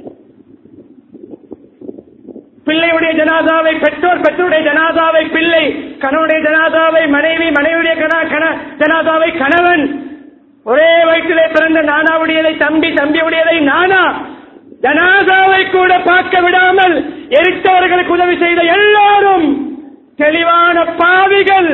பிள்ளையுடைய ஜனாதாவை பெற்றோர் பெற்றோருடைய ஜனாதாவை பிள்ளை கணவனுடைய ஜனாதாவை மனைவி மனைவியுடைய கண- கண- ஜனாதாவை கணவன் ஒரே வயிற்றிலே பிறந்த நானாவுடையதை தம்பி தம்பியுடையதை நானா ஜனாதாவை கூட பார்க்க விடாமல் எரித்தவர்களுக்கு உதவி செய்த எல்லாரும் தெளிவான பாவிகள்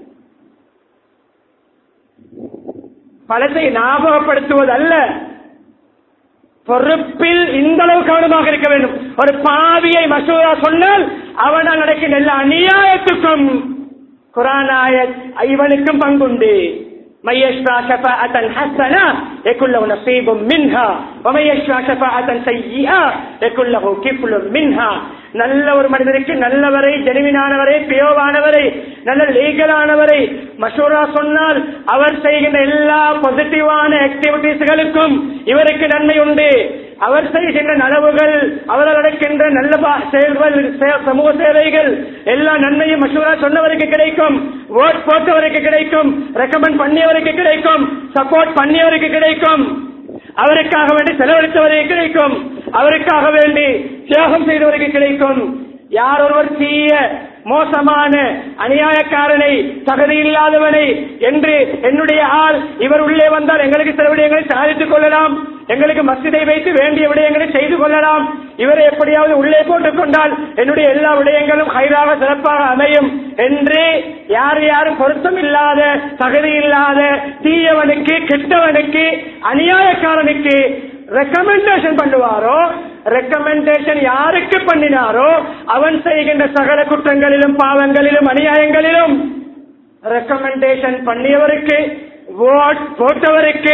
பலத்தை ஞாபகப்படுத்துவது அல்ல பொறுப்பில் இந்த அளவு கவனமாக இருக்க வேண்டும் ஒரு பாவியை மசூரா சொன்னால் அவனால் நடக்கின்ற எல்லா அநியாயத்துக்கும் குரானாய இவனுக்கும் பங்குண்டு من يشفع شفاعة حسنة يكون له نصيب منها ومن يشفع شفاعة سيئة يكون له كفل منها நல்ல ஒரு மனிதனுக்கு நல்லவரை ஜெனுவினானவரை பியோவானவரை நல்ல லீகலானவரை மஷூரா சொன்னால் அவர் செய்கின்ற எல்லா பாசிட்டிவான ஆக்டிவிட்டிஸ்களுக்கும் இவருக்கு நன்மை உண்டு அவர் செய்கின்ற நனவுகள் அவரால் நடக்கின்ற நல்ல பா- செயல்கள் செ- சமூக சேவைகள் எல்லா நன்மையும் மஷூரா சொன்னவருக்கு கிடைக்கும் ஓட் போட்டவருக்கு கிடைக்கும் ரெக்கமெண்ட் பண்ணியவருக்கு கிடைக்கும் சப்போர்ட் பண்ணியவருக்கு கிடைக்கும் அவருக்காக வேண்டி செலவழித்தவருக்கு கிடைக்கும் அவருக்காக வேண்டி தியாகம் செய்தவருக்கு கிடைக்கும் யார் ஒருவர் தீய மோசமான அநியாயக்காரனை தகுதி இல்லாதவனை என்று என்னுடைய ஆள் இவர் உள்ளே வந்தால் எங்களுக்கு சில விடயங்களை சாதித்துக் கொள்ளலாம் எங்களுக்கு மசிதை வைத்து வேண்டிய விடயங்களை செய்து கொள்ளலாம் இவரை எப்படியாவது உள்ளே போட்டுக் கொண்டால் என்னுடைய எல்லா விடயங்களும் ஹைராக சிறப்பாக அமையும் என்று யார் யாரும் பொருத்தம் இல்லாத தகுதி இல்லாத தீயவனுக்கு கெட்டவனுக்கு அநியாயக்காரனுக்கு ரெக்கமெண்டேஷன் பண்ணுவாரோ ரெக்கமெண்டேஷன் யாருக்கு பண்ணினாரோ அவன் செய்கின்ற சகல குற்றங்களிலும் பாவங்களிலும் அநியாயங்களிலும் ரெக்கமெண்டேஷன் பண்ணியவருக்கு ஓட் போட்டவருக்கு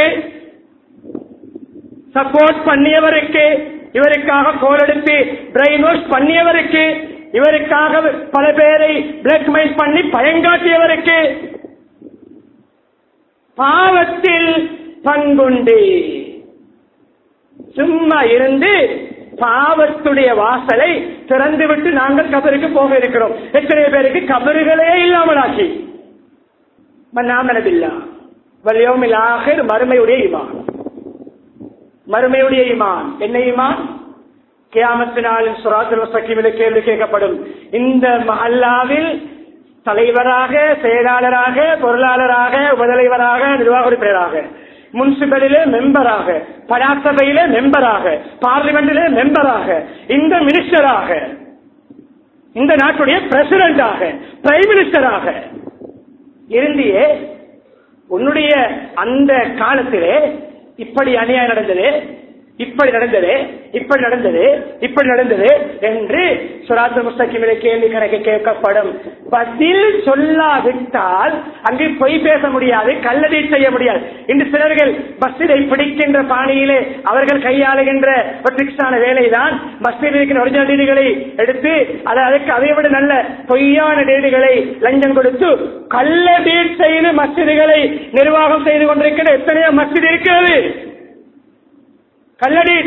சப்போர்ட் பண்ணியவருக்கு இவருக்காக கோலெடுத்து பிரெயின் வாஷ் பண்ணியவருக்கு இவருக்காக பல பேரை பிளாக்மெயில் பண்ணி பயங்காட்டியவருக்கு பாவத்தில் பங்குண்டு சும்மா இருந்து பாவத்துடைய வாசலை திறந்துவிட்டு நாங்கள் கபருக்கு போக இருக்கிறோம் எத்தனை பேருக்கு கபறுகளே இல்லாமலாக்கி மன்னாமனதில்லா வலியோமில் ஆகிர் மறுமையுடைய இமான் மறுமையுடைய இமான் என்ன இமான் கியாமத்தினால் சுராத்துல் சக்கீமில கேள்வி கேட்கப்படும் இந்த மஹல்லாவில் தலைவராக செயலாளராக பொருளாளராக உபதலைவராக நிர்வாக உறுப்பினராக முனிசிபலிலே மெம்பராக பராசபையிலே மெம்பராக பார்லிமெண்டிலே மெம்பராக இந்த மினிஸ்டராக இந்த நாட்டுடைய பிரசிடண்டாக பிரைம் மினிஸ்டராக இருந்தியே உன்னுடைய அந்த காலத்திலே இப்படி அநியாயம் நடந்தது இப்படி நடந்தது இப்படி நடந்தது இப்படி நடந்தது என்று சுராத்து முஸ்தகிமிலே கேள்வி கணக்கு கேட்கப்படும் பதில் சொல்லாவிட்டால் அங்கு பொய் பேச முடியாது கல்லடி செய்ய முடியாது இன்று சிலர்கள் பஸ்ஸிலை பிடிக்கின்ற பாணியிலே அவர்கள் கையாளுகின்ற ஒரு ட்ரிக்ஸான வேலைதான் பஸ்ஸில் இருக்கிற ஒரிஜினல் டீடுகளை எடுத்து அதை அதுக்கு அதை விட நல்ல பொய்யான டீடுகளை லஞ்சம் கொடுத்து கள்ள டீட் செய்து மஸ்ஜிதுகளை நிர்வாகம் செய்து கொண்டிருக்கிற எத்தனையோ மஸ்ஜித் இருக்கிறது கள்ளடி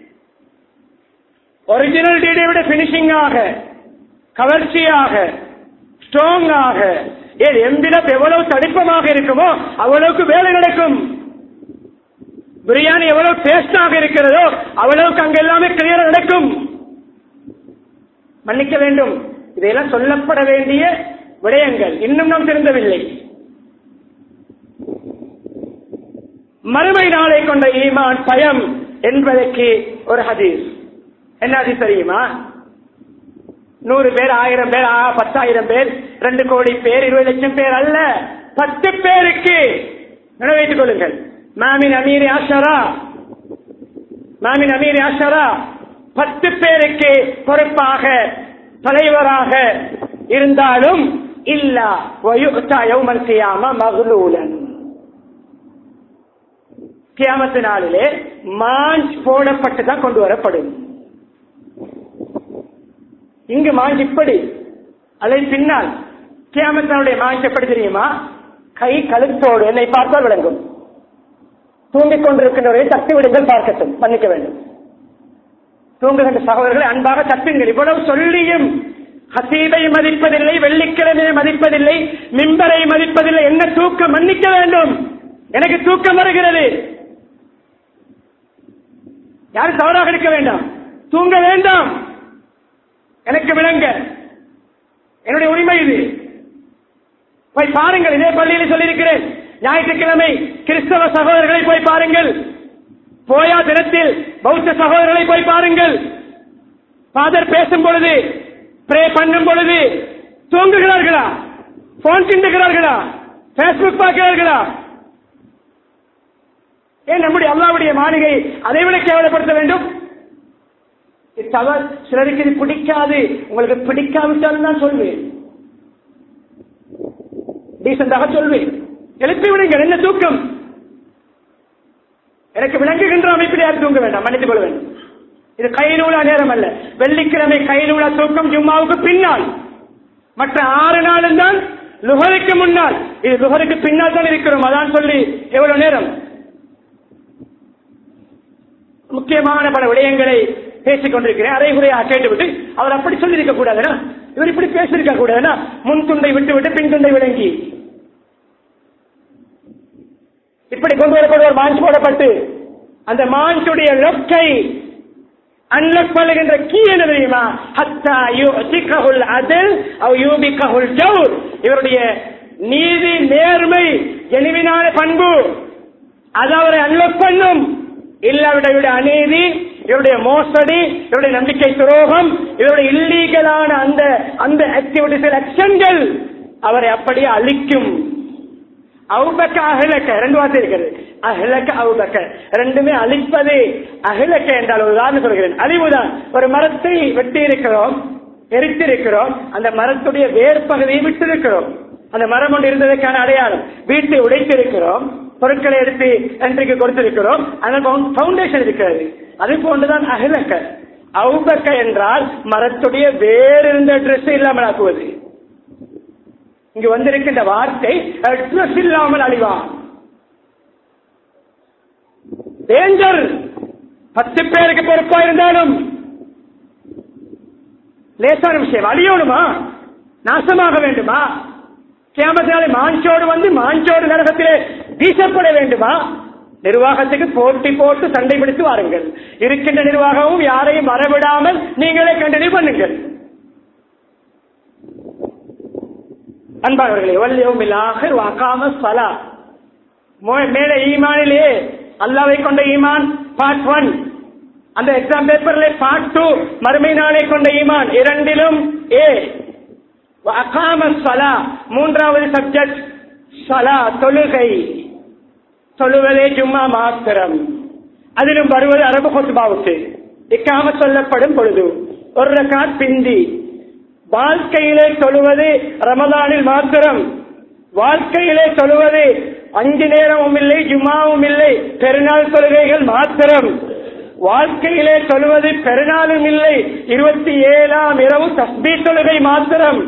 ஒரிஜினல் டீடை விட பினிஷிங்காக கவர்ச்சியாக ஸ்ட்ராங்காக ஏன் எம்பிளப் எவ்வளவு தடிப்பமாக இருக்குமோ அவ்வளவுக்கு வேலை நடக்கும் பிரியாணி எவ்வளவு டேஸ்டாக இருக்கிறதோ அவ்வளவுக்கு அங்க எல்லாமே கிளியர் நடக்கும் மன்னிக்க வேண்டும் இதையெல்லாம் சொல்லப்பட வேண்டிய விடயங்கள் இன்னும் நாம் திருந்தவில்லை மறுமை நாளை கொண்ட ஈமான் பயம் என்பதற்கு ஒரு ஹதீஸ் என்ன ஹதீஸ் தெரியுமா நூறு பேர் ஆயிரம் பேர் ஆ, பத்தாயிரம் பேர் ரெண்டு கோடி பேர் இருபது லட்சம் பேர் அல்ல பத்து பேருக்கு நிறைவேற்றிக் கொள்ளுங்கள் மாமின் அமீர் ஆஷரா மாமின் அமீர் ஆஷரா பத்து பேருக்கு பொறுப்பாக தலைவராக இருந்தாலும் இல்லா வயுத்தா யௌமல் கியாம மகளூலன் கியாமத்து நாளிலே மாஞ்ச் போடப்பட்டு தான் கொண்டு வரப்படும் இங்கு மாஞ்ச் இப்படி அதை பின்னால் கியாமத்தினுடைய மாஞ்ச் எப்படி தெரியுமா கை கழுத்தோடு என்னை பார்த்தால் விளங்கும் தூங்கிக் கொண்டிருக்கின்றவரை தட்டி விடுங்கள் பார்க்கட்டும் மன்னிக்க வேண்டும் தூங்குகின்ற சகோதரர்களை அன்பாக தட்டுங்கள் இவ்வளவு சொல்லியும் ஹசீபை மதிப்பதில்லை வெள்ளிக்கிழமையை மதிப்பதில்லை மிம்பரை மதிப்பதில்லை என்ன தூக்கம் மன்னிக்க வேண்டும் எனக்கு தூக்கம் வருகிறது யாரும் தவறாக எடுக்க வேண்டாம் தூங்க வேண்டாம் எனக்கு விளங்க என்னுடைய உரிமை இது போய் பாருங்கள் இதே பள்ளியில் சொல்லியிருக்கிறேன் ஞாயிற்றுக்கிழமை கிறிஸ்தவ சகோதரர்களை போய் பாருங்கள் போயா தினத்தில் பௌத்த சகோதரர்களை போய் பாருங்கள் ஃபாதர் பேசும் பொழுது ப்ரே பண்ணும் பொழுது தூங்குகிறார்களா போன் கிண்டுகிறார்களா பேஸ்புக் பார்க்கிறார்களா ஏன் நம்முடைய அல்லாவுடைய மாளிகை அதை விட கேவலப்படுத்த வேண்டும் இது தவறு சிலருக்கு இது பிடிக்காது உங்களுக்கு பிடிக்காவிட்டாலும் தான் சொல்வேன் டீசெண்டாக சொல்வேன் எழுப்பி விடுங்கள் என்ன தூக்கம் எனக்கு விளங்குகின்ற அமைப்பில் யாரும் தூங்க வேண்டாம் மன்னித்துக் கொள்ள வேண்டும் இது கைநூலா நேரம் அல்ல வெள்ளிக்கிழமை கைநூலா தூக்கம் ஜும்மாவுக்கு பின்னால் மற்ற ஆறு நாளும் தான் லுகருக்கு முன்னால் இது லுகருக்கு பின்னால் தான் இருக்கிறோம் அதான் சொல்லி எவ்வளவு நேரம் முக்கியமான பல விடயங்களை பேசிக் கொண்டிருக்கிறேன் அரைகுறையாக கேட்டுவிட்டு அவர் அப்படி சொல்லியிருக்க கூடாதுன்னா இவர் இப்படி பேசியிருக்க கூடாதுன்னா முன் துண்டை விட்டு விட்டு பின் துண்டை விளங்கி இப்படி கொண்டு வரப்படுவர் மாஞ்ச் போடப்பட்டு அந்த மாஞ்சுடைய லொக்கை அன்லக் பண்ணுகின்ற கீ என்ன தெரியுமா ஹத்தா யுசிகஹுல் அதில் அவ் யூபிகஹுல் ஜவுர் இவருடைய நீதி நேர்மை எளிமையான பண்பு அது அவரை அன்லக் பண்ணும் இல்லாவிட அநீதி இவருடைய மோசடி இவருடைய நம்பிக்கை துரோகம் இவருடைய இல்லீகலான அந்த அந்த ஆக்டிவிட்டிஸ் ஆக்ஷன்கள் அவரை அப்படியே அழிக்கும் அவுபக்க அகிலக்க ரெண்டு வார்த்தை இருக்கிறது அகிலக்க அவுபக்க ரெண்டுமே அழிப்பது அகிலக்க என்றால் ஒரு உதாரணம் சொல்கிறேன் அழிவுதான் ஒரு மரத்தை வெட்டி இருக்கிறோம் எரித்திருக்கிறோம் அந்த மரத்துடைய வேர் பகுதியை விட்டிருக்கிறோம் அந்த மரம் ஒன்று இருந்ததற்கான அடையாளம் வீட்டை உடைத்திருக்கிறோம் பொருட்களை எடுத்து என்ட்ரிக்கு கொடுத்திருக்கிறோம் அந்த பவுண்டேஷன் இருக்கிறது அது போன்றுதான் அகிலக்க அவுபக்க என்றால் மரத்துடைய வேறிருந்த ட்ரெஸ் இல்லாமல் ஆக்குவது இங்கு வந்திருக்கின்ற வார்த்தை ட்ரெஸ் இல்லாமல் அழிவான் டேஞ்சர் பத்து பேருக்கு பொறுப்பா இருந்தாலும் லேசான விஷயம் அழியணுமா நாசமாக வேண்டுமா கேமத்தினாலே மாஞ்சோடு வந்து மாஞ்சோடு நரகத்திலே வீசப்பட வேண்டுமா நிர்வாகத்துக்கு போட்டி போட்டு சண்டை பிடித்து வாருங்கள் இருக்கின்ற நிர்வாகமும் யாரையும் வரவிடாமல் நீங்களே கண்டினியூ பண்ணுங்கள் அன்பானவர்களே வல்லியும் இல்லாக வாக்காம சலா மேல ஈமானிலே அல்லாவை கொண்ட ஈமான் பார்ட் ஒன் அந்த எக்ஸாம் பேப்பர்ல பார்ட் டூ மறுமை நாளை கொண்ட ஈமான் இரண்டிலும் ஏ அகாம சலா மூன்றாவது சப்ஜெக்ட் சலா தொழுகை தொழுவதே ஜும்மா மாத்திரம் அதிலும் வருவது அரபு கொத்துபாவுக்கு இக்காம சொல்லப்படும் பொழுது ஒரு ரகாத் பிந்தி வாழ்க்கையிலே தொழுவது ரமதானில் மாத்திரம் வாழ்க்கையிலே தொழுவது அஞ்சு நேரமும் இல்லை ஜும்மாவும் இல்லை பெருநாள் தொழுகைகள் மாத்திரம் வாழ்க்கையிலே தொழுவது பெருநாளும் இல்லை இருபத்தி ஏழாம் இரவு தஸ்பீ தொழுகை மாத்திரம்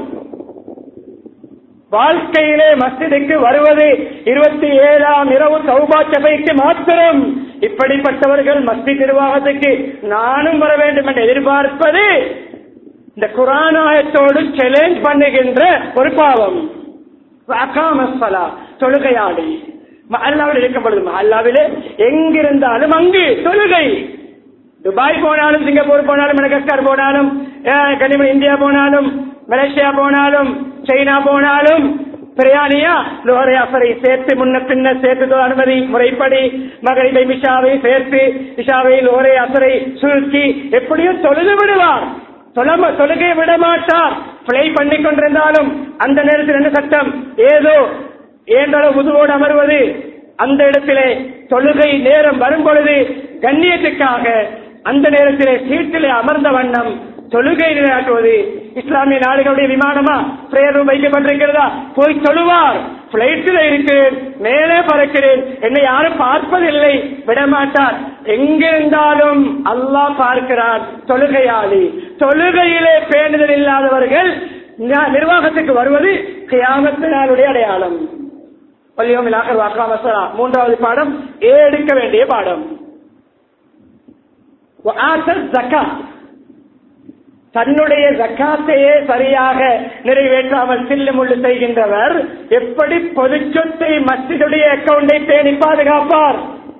வாழ்க்கையிலே மஸ்ஜிதுக்கு வருவது இருபத்தி ஏழாம் இரவு சௌபா சபைக்கு மாத்திரம் இப்படிப்பட்டவர்கள் மஸ்ஜித் நிர்வாகத்துக்கு நானும் வர வேண்டும் என்று எதிர்பார்ப்பது இந்த குரானாயத்தோடு சேலஞ்ச் பண்ணுகின்ற ஒரு பாவம் அகாமஸ்வலா தொழுகையாடி அல்லாவில் இருக்கப்படுது அல்லாவிலே எங்கிருந்தாலும் அங்கு தொழுகை துபாய் போனாலும் சிங்கப்பூர் போனாலும் மெடகஸ்கார் போனாலும் கனிமன் இந்தியா போனாலும் மலேசியா போனாலும் சைனா போனாலும் பிரயாணியா லோரை அசரை சேர்த்து முன்ன பின்ன சேர்த்து அனுமதி முறைப்படி மகளிரை மிஷாவை சேர்த்து இஷாவை லோரை அசரை சுருக்கி எப்படியும் தொழுது விடுவார் தொழுகை விட மாட்டார் பிழை பண்ணி கொண்டிருந்தாலும் அந்த நேரத்தில் என்ன சட்டம் ஏதோ ஏன்றளவு முதுவோடு அமர்வது அந்த இடத்திலே தொழுகை நேரம் வரும் பொழுது கண்ணியத்துக்காக அந்த நேரத்திலே சீட்டிலே அமர்ந்த வண்ணம் தொழுகை நிலையாட்டுவது இஸ்லாமிய நாடுகளுடைய விமானமா பிரேயர் ரூம் வைக்கப்பட்டிருக்கிறதா போய் தொழுவார் பிளைட்டில் இருக்கிறேன் மேலே பறக்கிறேன் என்னை யாரும் பார்ப்பதில்லை விடமாட்டார் எங்கிருந்தாலும் அல்லாஹ் பார்க்கிறார் தொழுகையாளி தொழுகையிலே பேணுதல் இல்லாதவர்கள் நிர்வாகத்துக்கு வருவது கியாமத்தினாலுடைய அடையாளம் பள்ளியோமிலாக வாக்காமசரா மூன்றாவது பாடம் ஏ எடுக்க வேண்டிய பாடம் வஆத்தல் ஜக்காத் தன்னுடைய ஜக்காத்தையே சரியாக நிறைவேற்றாமல் சில்லு முள்ளு செய்கின்றவர் எப்படி பொது சொத்தை மஸ்ஜிதுடைய அக்கவுண்டை பேணி பாதுகாப்பார்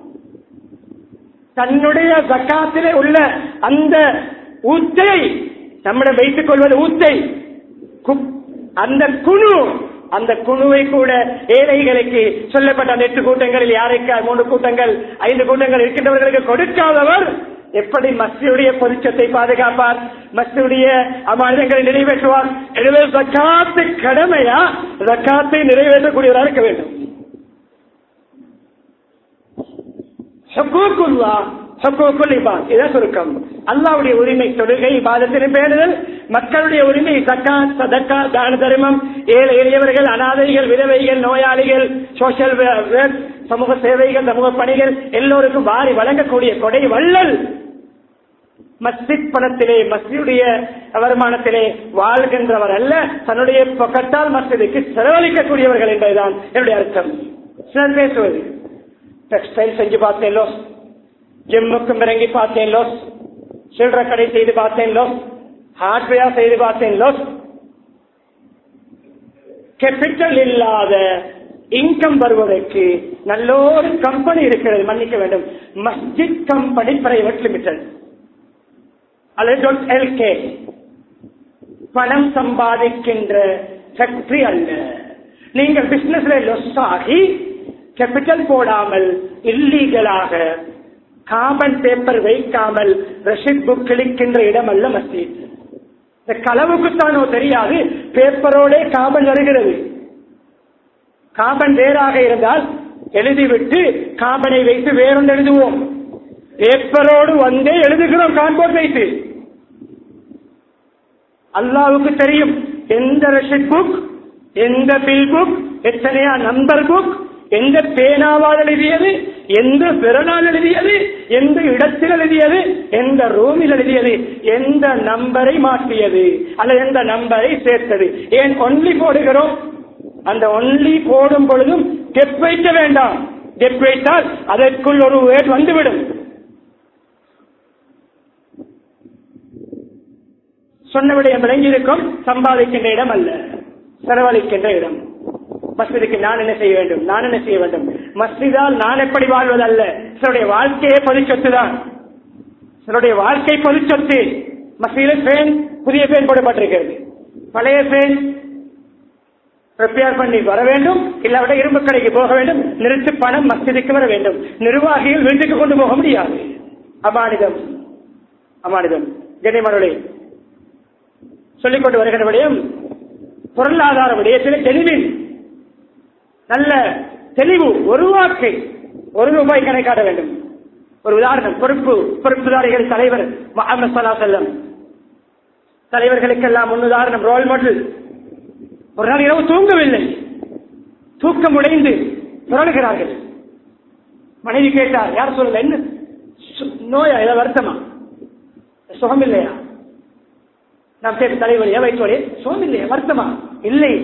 தன்னுடைய ஜக்காத்திலே உள்ள அந்த ஊத்தை நம்மிடம் வைத்துக் கொள்வது ஊத்தை கு- அந்த குழு அந்த குழுவை கூட ஏழைகளுக்கு சொல்லப்பட்ட அந்த எட்டு கூட்டங்களில் யாருக்கு மூன்று கூட்டங்கள் ஐந்து கூட்டங்கள் இருக்கின்றவர்களுக்கு கொடுக்காதவர் எப்படி மஸ்தியுடைய பொருச்சத்தை பாதுகாப்பார் மஸ்தியுடைய அமானிதங்களை நிறைவேற்றுவார் எனவே ஜக்காத்து கடமையா ஜக்காத்தை நிறைவேற்றக்கூடியவராக இருக்க வேண்டும் ஹுக்கூக்குல்லா, ஹுக்கூக்குல் இபாத். இதான் சுருக்கம் அல்லாவுடைய உரிமை தொழுகை இபாதத்தின் பேணுதல் மக்களுடைய உரிமை சக்காத் சதக்கா தான தர்மம் ஏழை எளியவர்கள் அனாதைகள் விதவைகள் நோயாளிகள் சோசியல் சமூக சேவைகள் சமூக பணிகள் எல்லோருக்கும் வாரி வழங்கக்கூடிய கொடை வள்ளல் மஸ்ஜித் பணத்திலே மஸ்ஜிதுடைய வருமானத்திலே வாழ்கின்றவர் அல்ல தன்னுடைய பக்கத்தால் மஸ்ஜிதுக்கு செலவழிக்கக்கூடியவர்கள் என்பதுதான் என்னுடைய அர்த்தம் சிலர் பேசுவது டெக்ஸ்டைல் செஞ்சு பார்த்தேன் லோஸ் ஜிம்முக்கும் இறங்கி பார்த்தேன் லோஸ் சில்லற கடை செய்து பார்த்தேன் லோஸ் ஹார்ட்வேர் செய்து பார்த்தேன் லோஸ் கேபிட்டல் இல்லாத இன்கம் வருவதற்கு நல்ல ஒரு கம்பெனி இருக்கிறது மன்னிக்க வேண்டும் மஸ்ஜித் கம்பெனி பிரைவேட் லிமிடெட் அல்லது எல்கே பணம் சம்பாதிக்கின்ற ஃபேக்டரி அல்ல நீங்கள் பிசினஸ்ல லொஸ் ஆகி கேபிட்டல் போடாமல் இல்லீகலாக கார்பன் பேப்பர் வைக்காமல் ரஷீத் புக் கிழிக்கின்ற இடம் அல்ல மஸ்ஜித் இந்த களவுக்குத்தானோ தெரியாது பேப்பரோட காபன் வருகிறது காபன் வேறாக இருந்தால் எழுதிவிட்டு காபனை வைத்து வேறொன்று எழுதுவோம் பேப்பரோடு வந்தே எழுதுகிறோம் கான்போர்ட் வைத்து அல்லாவுக்கு தெரியும் எந்த ரஷிட் புக் எந்த பில் புக் எத்தனையா நம்பர் புக் எந்த பேனாவால் எழுதியது எந்த விரலால் எழுதியது எந்த இடத்தில் எழுதியது எந்த ரூமில் எழுதியது எந்த நம்பரை மாற்றியது அல்லது எந்த நம்பரை சேர்த்தது ஏன் ஒன்லி போடுகிறோம் அந்த ஒன்லி போடும் பொழுதும் டெப் வைக்க வேண்டாம் டெப் வைத்தால் அதற்குள் ஒரு வேட் வந்துவிடும் சொன்ன விடயம் விளங்கியிருக்கும் சம்பாதிக்கின்ற இடம் அல்ல செலவழிக்கின்ற இடம் மஸ்ஜிதுக்கு நான் என்ன செய்ய வேண்டும் நான் என்ன செய்ய வேண்டும் மஸ்ஜிதால் நான் எப்படி வாழ்வதல்ல சிலருடைய வாழ்க்கையே பொதுச்சொத்து தான் சிலருடைய வாழ்க்கை பொதுச்சொத்து மஸ்ஜிதில் ஃபேன் புதிய ஃபேன் போடப்பட்டிருக்கிறது பழைய ஃபேன் ரிப்பேர் பண்ணி வர வேண்டும் இல்லாவிட இரும்பு கடைக்கு போக வேண்டும் நிறுத்து பணம் மஸ்ஜிதுக்கு வர வேண்டும் நிர்வாகிகள் வீட்டுக்கு கொண்டு போக முடியாது அமானிதம் அமானிதம் கண்ணியமானவர்களே சொல்லிக்கொண்டு வருகிற விடயம் பொருளாதார விடயத்தில் தெளிவில் நல்ல தெளிவு ஒரு வாக்கை ஒரு ரூபாய் கணக்காட்ட வேண்டும் ஒரு உதாரணம் பொறுப்பு பொறுப்புதாரிகள் தலைவர் முகமது சலா செல்லம் தலைவர்களுக்கெல்லாம் முன் உதாரணம் ரோல் மாடல் ஒரு நாள் இரவு தூங்கவில்லை தூக்கம் உடைந்து புரளுகிறார்கள் மனைவி கேட்டார் யார் சொல்லல என்ன சு- நோயா ஏதாவது வருத்தமா சுகம் இல்லையா நாம் கேட்டு தலைவலியா வயிற்றுவலியா சுகம் இல்லையா வருத்தமா இல்லை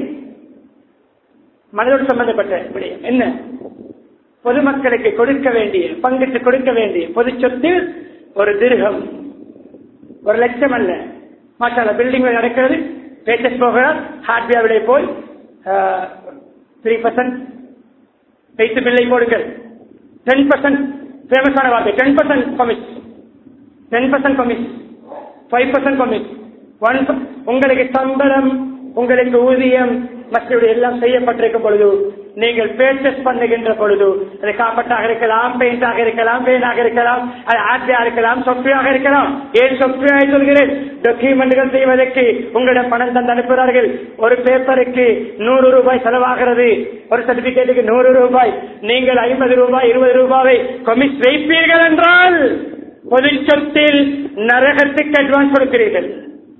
மனதோடு சம்பந்தப்பட்ட விடயம் என்ன பொதுமக்களுக்கு கொடுக்க வேண்டிய பங்கிட்டு கொடுக்க வேண்டிய பொது சொத்து ஒரு திருகம் ஒரு லட்சம் அல்ல மாற்றால பில்டிங் நடக்கிறது பேச்சஸ் போகிறார் ஹார்ட்வேர் போய் த்ரீ பர்சன்ட் வைத்து பில்லை போடுங்கள் டென் பர்சன்ட் ஃபேமஸான வார்த்தை ten percent commit ten percent commit five percent commit one உங்களுக்கு சம்பளம் உங்களுக்கு ஊதியம் மற்றவர்கள் எல்லாம் செய்யப்பட்டிருக்கும் பொழுது நீங்கள் பேச்சஸ் பண்ணுகின்ற பொழுது அது காப்பட்டாக இருக்கலாம் பெயிண்டாக இருக்கலாம் பெயினாக இருக்கலாம் அது ஆர்டியாக இருக்கலாம் சொப்டியாக இருக்கலாம் ஏன் சொப்டியாக சொல்கிறேன் டாக்குமெண்ட்கள் செய்வதற்கு உங்களிடம் பணம் தந்து அனுப்புகிறார்கள் ஒரு பேப்பருக்கு நூறு ரூபாய் செலவாகிறது ஒரு சர்டிபிகேட்டுக்கு நூறு ரூபாய் நீங்கள் ஐம்பது ரூபாய் இருபது ரூபாயை கொமிஸ் வைப்பீர்கள் என்றால் பொது சொத்தில் நரகத்துக்கு அட்வான்ஸ் கொடுக்கிறீர்கள்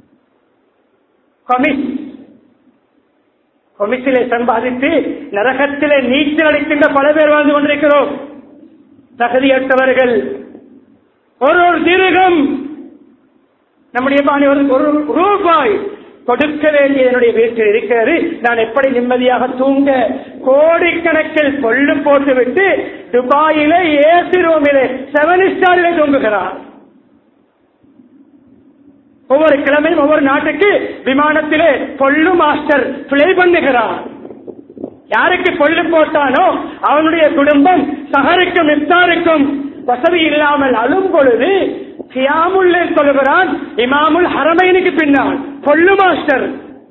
கொமிஸ் கொமிசிலை சம்பாதித்து நரகத்திலே நீச்சல் அளிக்கின்ற பல பேர் வாழ்ந்து கொண்டிருக்கிறோம் தகுதியற்றவர்கள் ஒரு ஒரு திருகம் நம்முடைய பாணி ஒரு ஒரு ரூபாய் கொடுக்க வேண்டிய என்னுடைய வீட்டில் இருக்கிறது நான் எப்படி நிம்மதியாக தூங்க கோடிக்கணக்கில் கொள்ளு போட்டுவிட்டு துபாயிலே ஏசி ரூமிலே செவன் ஸ்டாரிலே தூங்குகிறார் ஒவ்வொரு கிழமையும் ஒவ்வொரு நாட்டுக்கு விமானத்திலே கொள்ளு மாஸ்டர் பிளே பண்ணுகிறார் யாருக்கு கொள்ளு போட்டானோ அவனுடைய குடும்பம் சகருக்கும் இஃப்தாருக்கும் வசதி இல்லாமல் அழும் பொழுது கியாமுல்லே சொல்லுகிறான் இமாமுல் ஹரமைனுக்கு பின்னால் கொள்ளு மாஸ்டர்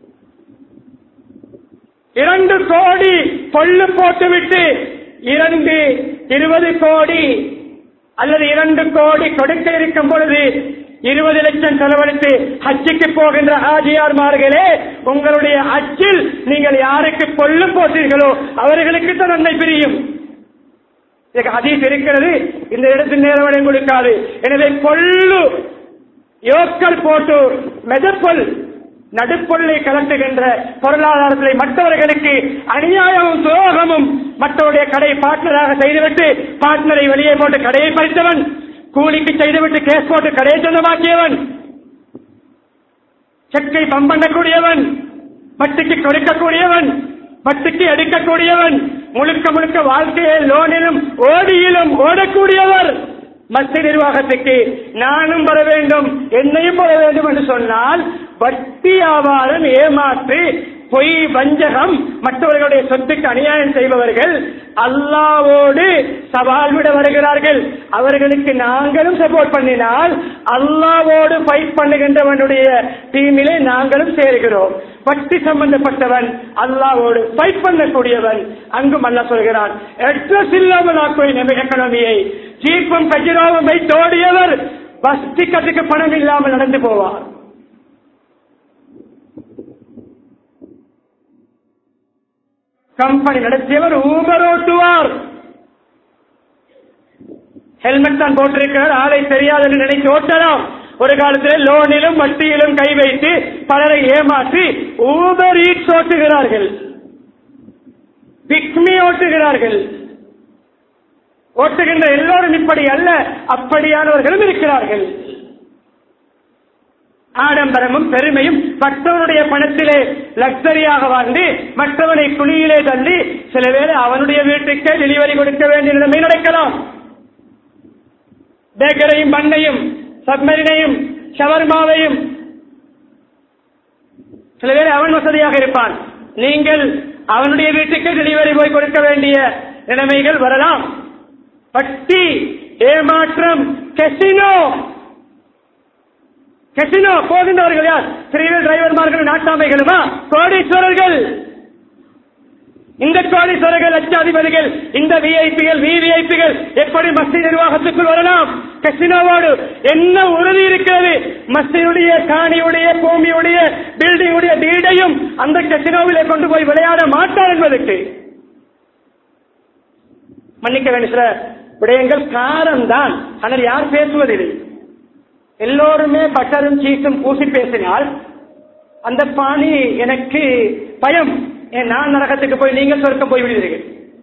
இரண்டு கோடி கொள்ளு போட்டுவிட்டு இரண்டு இருபது கோடி அல்லது இரண்டு கோடி கொடுக்க இருக்கும் பொழுது இருபது லட்சம் செலவழித்து ஹஜ்ஜுக்கு போகின்ற ஆஜியார்மார்களே உங்களுடைய அச்சில் நீங்கள் யாருக்கு கொள்ளு போட்டீர்களோ அவர்களுக்கு தான் நன்மை பிரியும் இதுக்கு ஹதீஸ் இருக்கிறது இந்த இடத்தில் நேரவடையும் கொடுக்காது எனவே கொள்ளு யோக்கள் போட்டு மெதப்பொல் நடுப்பொல்லை கலட்டுகின்ற பொருளாதாரத்தை மற்றவர்களுக்கு அநியாயமும் துரோகமும் மற்றவருடைய கடை பார்ட்னராக செய்துவிட்டு பார்ட்னரை வெளியே போட்டு கடையை பறித்தவன் கூலிக்கு செய்துவிட்டு கேஸ் போட்டு கடையை சொந்தமாக்கியவன் செக்கை பம்பண்ணக்கூடியவன் வட்டிக்கு கொடுக்கக்கூடியவன் வட்டிக்கு எடுக்கக்கூடியவன் முழுக்க முழுக்க வாழ்க்கையை லோனிலும் ஓடியிலும் ஓடக்கூடியவர் மத்திய நிர்வாகத்துக்கு நானும் வர வேண்டும் என்னையும் வர வேண்டும் என்று சொன்னால் வட்டி வியாபாரம் ஏமாற்று பொய் வஞ்சகம் மற்றவர்களுடைய சொத்துக்கு அநியாயம் செய்பவர்கள் அல்லாவோடு சவால் விட வருகிறார்கள் அவர்களுக்கு நாங்களும் சப்போர்ட் பண்ணினால் அல்லாவோடு ஃபைட் பண்ணுகின்றவனுடைய டீமிலே நாங்களும் சேர்கிறோம் வட்டி சம்பந்தப்பட்டவன் அல்லாவோடு ஃபைட் பண்ணக்கூடியவன் அங்கும் அல்லா சொல்கிறான் அட்ரஸ் இல்லாமல் ஆக்குவேன் நம்ம எக்கனாமியை ஜீப்பும் கஜிராவும் வைத்தோடியவர் பஸ் டிக்கெட்டுக்கு பணம் இல்லாமல் நடந்து போவார் கம்பெனி நடத்தியவர் ஊபர் ஓட்டுவார் ஹெல்மெட் தான் போட்டிருக்கிறார் ஆளை தெரியாது என்று நினைத்து ஓட்டலாம் ஒரு காலத்தில் லோனிலும் வட்டியிலும் கை வைத்து பலரை ஏமாற்றி ஊபர் ஈட்ஸ் ஓட்டுகிறார்கள் பிக்மி ஓட்டுகிறார்கள் ஓட்டுகின்ற எல்லோரும் இப்படி அல்ல அப்படியானவர்களும் இருக்கிறார்கள் ஆடம்பரமும் பெருமையும் மற்றவனுடைய பணத்திலே லக்ஸரியாக வாழ்ந்து மற்றவனை குழியிலே தள்ளி சில வேளை அவனுடைய வீட்டுக்கே டெலிவரி கொடுக்க வேண்டிய நிலைமை நடக்கலாம் பேக்கரையும் பண்ணையும் சப்மரினையும் ஷவர்மாவையும் சில வேளை அவன் வசதியாக இருப்பான் நீங்கள் அவனுடைய வீட்டுக்கு டெலிவரி போய் கொடுக்க வேண்டிய நிலைமைகள் வரலாம் பட்டி ஏமாற்றம் கெசினோ கெசினோ போகின்றவர்கள் யார் த்ரீவீல் டிரைவர்மார்கள் நாட்டாமைகளுமா கோடீஸ்வரர்கள் இந்த கோடீஸ்வரர்கள் லட்சாதிபதிகள் இந்த விஐபிகள் விவிஐபிகள் எப்படி மஸ்தி நிர்வாகத்துக்குள் வரலாம் கசினோவோடு என்ன உறுதி இருக்கிறது மஸ்தியுடைய காணியுடைய பூமியுடைய பில்டிங்குடைய வீடையும் அந்த கசினோவிலே கொண்டு போய் விளையாட மாட்டார் என்பதற்கு மன்னிக்க வேண்டும் சில விடயங்கள் காரம்தான் ஆனால் யார் பேசுவதில்லை எல்லோருமே பட்டரும் சீசும் பூசி பேசினால் அந்த பாணி எனக்கு பயம் ஏன் நான் நரகத்துக்கு போய் நீங்கள் சொர்க்கம் போய் விடுவீர்கள்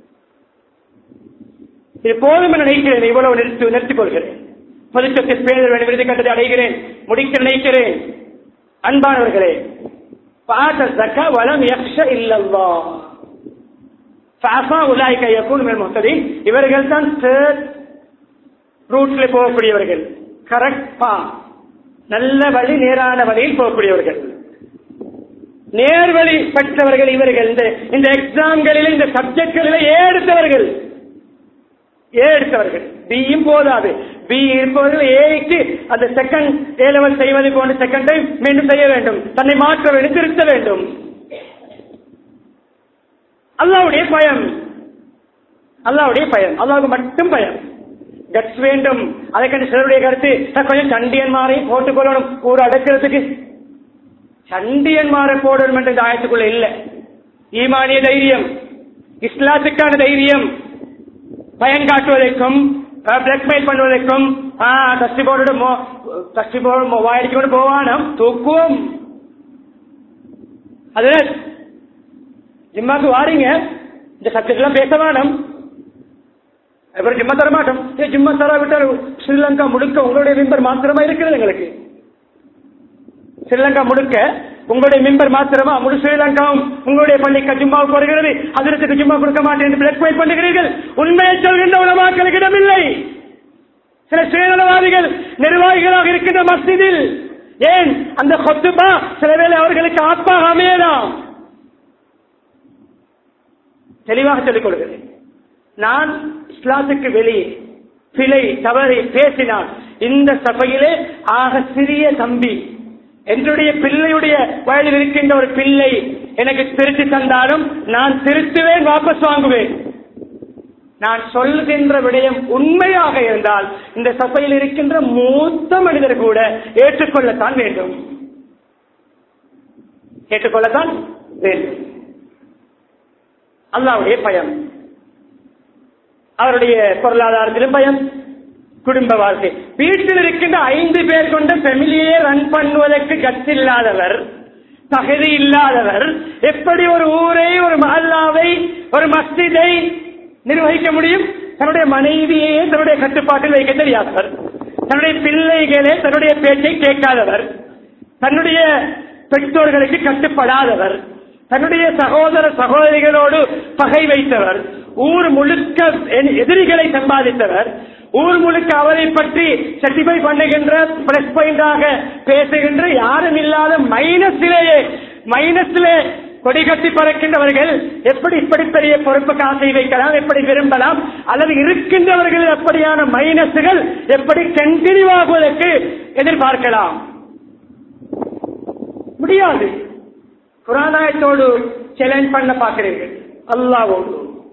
இது போதும் என நினைக்கிறேன் இவ்வளவு நிறுத்தி நிறுத்திக் கொள்கிறேன் பொதுச்சத்தில் பேரிடர் வேண்டும் விருது கட்டத்தை அடைகிறேன் முடிக்க நினைக்கிறேன் அன்பானவர்களே பாத சக்க வலம் யக்ஷ இல்லல்லா ஃபாஃபா உலாய்க்க யகூன் மினல் முஹ்ததீன் இவர்கள் தான் தேர்ட் ரூட்ல போகக்கூடியவர்கள் கரெக்டா நல்ல வழி நேரான வழியில் போகக்கூடியவர்கள் நேர்வழி பெற்றவர்கள் இவர்கள் இந்த இந்த எக்ஸாம்களில் இந்த சப்ஜெக்ட்களில் ஏ எடுத்தவர்கள் ஏ எடுத்தவர்கள் பியும் போதாது பி இருப்பவர்கள் ஏக்கு அந்த செகண்ட் ஏ லெவல் செய்வது போன்ற செகண்ட் டைம் மீண்டும் செய்ய வேண்டும் தன்னை மாற்ற வேண்டும் திருத்த வேண்டும் அல்லாவுடைய பயம் அல்லாவுடைய பயம் அல்லாவுக்கு மட்டும் பயம் கட்ஸ் வேண்டும் அதை கண்டு சிலருடைய கருத்து "நான் கொஞ்சம் சண்டியன்மாரை போட்டுக் கொள்ளணும் ஊர் அடக்கிறதுக்கு சண்டியன்மாரை போடணும் என்ற இந்த ஆயத்துக்குள்ள இல்ல ஈமானிய தைரியம் இஸ்லாத்துக்கான தைரியம் பயன் காட்டுவதற்கும் பிளாக்மெயில் பண்ணுவதற்கும் கஷ்டி போர்டு கஷ்டி போர்டு வாயடிச்சு கொண்டு போவானம் தூக்குவோம் அது ஜிம்மாக்கு வாரீங்க இந்த சப்ஜெக்ட் எல்லாம் பேச வேணும் அப்புறம் ஜிம்மா தர மாட்டோம் ஏ ஜிம்மா தர விட்டால் ஸ்ரீலங்கா முழுக்க உங்களுடைய விம்பர் மாத்திரமா இருக்கிறது எங்களுக்கு ஸ்ரீலங்கா முழுக்க உங்களுடைய மெம்பர் மாத்திரமா முழு ஸ்ரீலங்காவும் உங்களுடைய பள்ளிக்கு ஜும்மாவுக்கு வருகிறது அதற்கு ஜும்மா கொடுக்க மாட்டேன் என்று பிளாக்மெயில் பண்ணுகிறீர்கள் உண்மையை சொல்கின்ற உலமாக்களுக்கு இடமில்லை சில சுயநலவாதிகள் நிர்வாகிகளாக இருக்கின்ற மஸ்ஜிதில் ஏன் அந்த கொத்துபா சில வேளை அவர்களுக்கு ஆத்மாக அமையலாம் தெளிவாக சொல்லிக் கொள்கிறேன் நான் இஸ்லாத்துக்கு வெளியே பிழை தவறி பேசினால் இந்த சபையிலே ஆக சிறிய தம்பி என்னுடைய பிள்ளையுடைய வயதில் இருக்கின்ற ஒரு பிள்ளை எனக்கு திருத்தி தந்தாலும் நான் திருத்துவேன் வாபஸ் வாங்குவேன் நான் சொல்லுகின்ற விடயம் உண்மையாக இருந்தால் இந்த சபையில் இருக்கின்ற மூத்த மனிதர் கூட ஏற்றுக்கொள்ளத்தான் வேண்டும் ஏற்றுக்கொள்ளத்தான் வேண்டும் அல்லாவுடைய பயம் அவருடைய பொருளாதாரத்திலும் பயம் குடும்ப வாழ்க்கை வீட்டில் இருக்கின்ற ஐந்து பேர் கொண்ட ஃபெமிலியை ரன் பண்ணுவதற்கு கட்சி இல்லாதவர் தகுதி இல்லாதவர் எப்படி ஒரு ஊரை ஒரு மஹல்லாவை ஒரு மஸ்ஜிதை நிர்வகிக்க முடியும் தன்னுடைய மனைவியையே தன்னுடைய கட்டுப்பாட்டில் வைக்க தெரியாதவர் தன்னுடைய பிள்ளைகளே தன்னுடைய பேச்சை கேட்காதவர் தன்னுடைய பெற்றோர்களுக்கு கட்டுப்படாதவர் தன்னுடைய சகோதர சகோதரிகளோடு பகை வைத்தவர் ஊர் முழுக்க எ- எதிரிகளை சம்பாதித்தவர் ஊர் முழுக்க அவரை பற்றி சர்டிஃபை பண்ணுகின்ற பிளஸ் பாயிண்டாக பேசுகின்ற யாரும் இல்லாத மைனஸிலேயே மைனஸிலே கொடி கட்டி பறக்கின்றவர்கள் எப்படி இப்படி பெரிய பொறுப்புக்கு ஆசை வைக்கலாம் எப்படி விரும்பலாம் அல்லது இருக்கின்றவர்கள் எப்படியான மைனஸுகள் எப்படி கண்டினியூ ஆகுவதற்கு எதிர்பார்க்கலாம் முடியாது குரானாயத்தோடு சேலஞ்ச் பண்ண பார்க்கிறீர்கள் அல்லாவோடு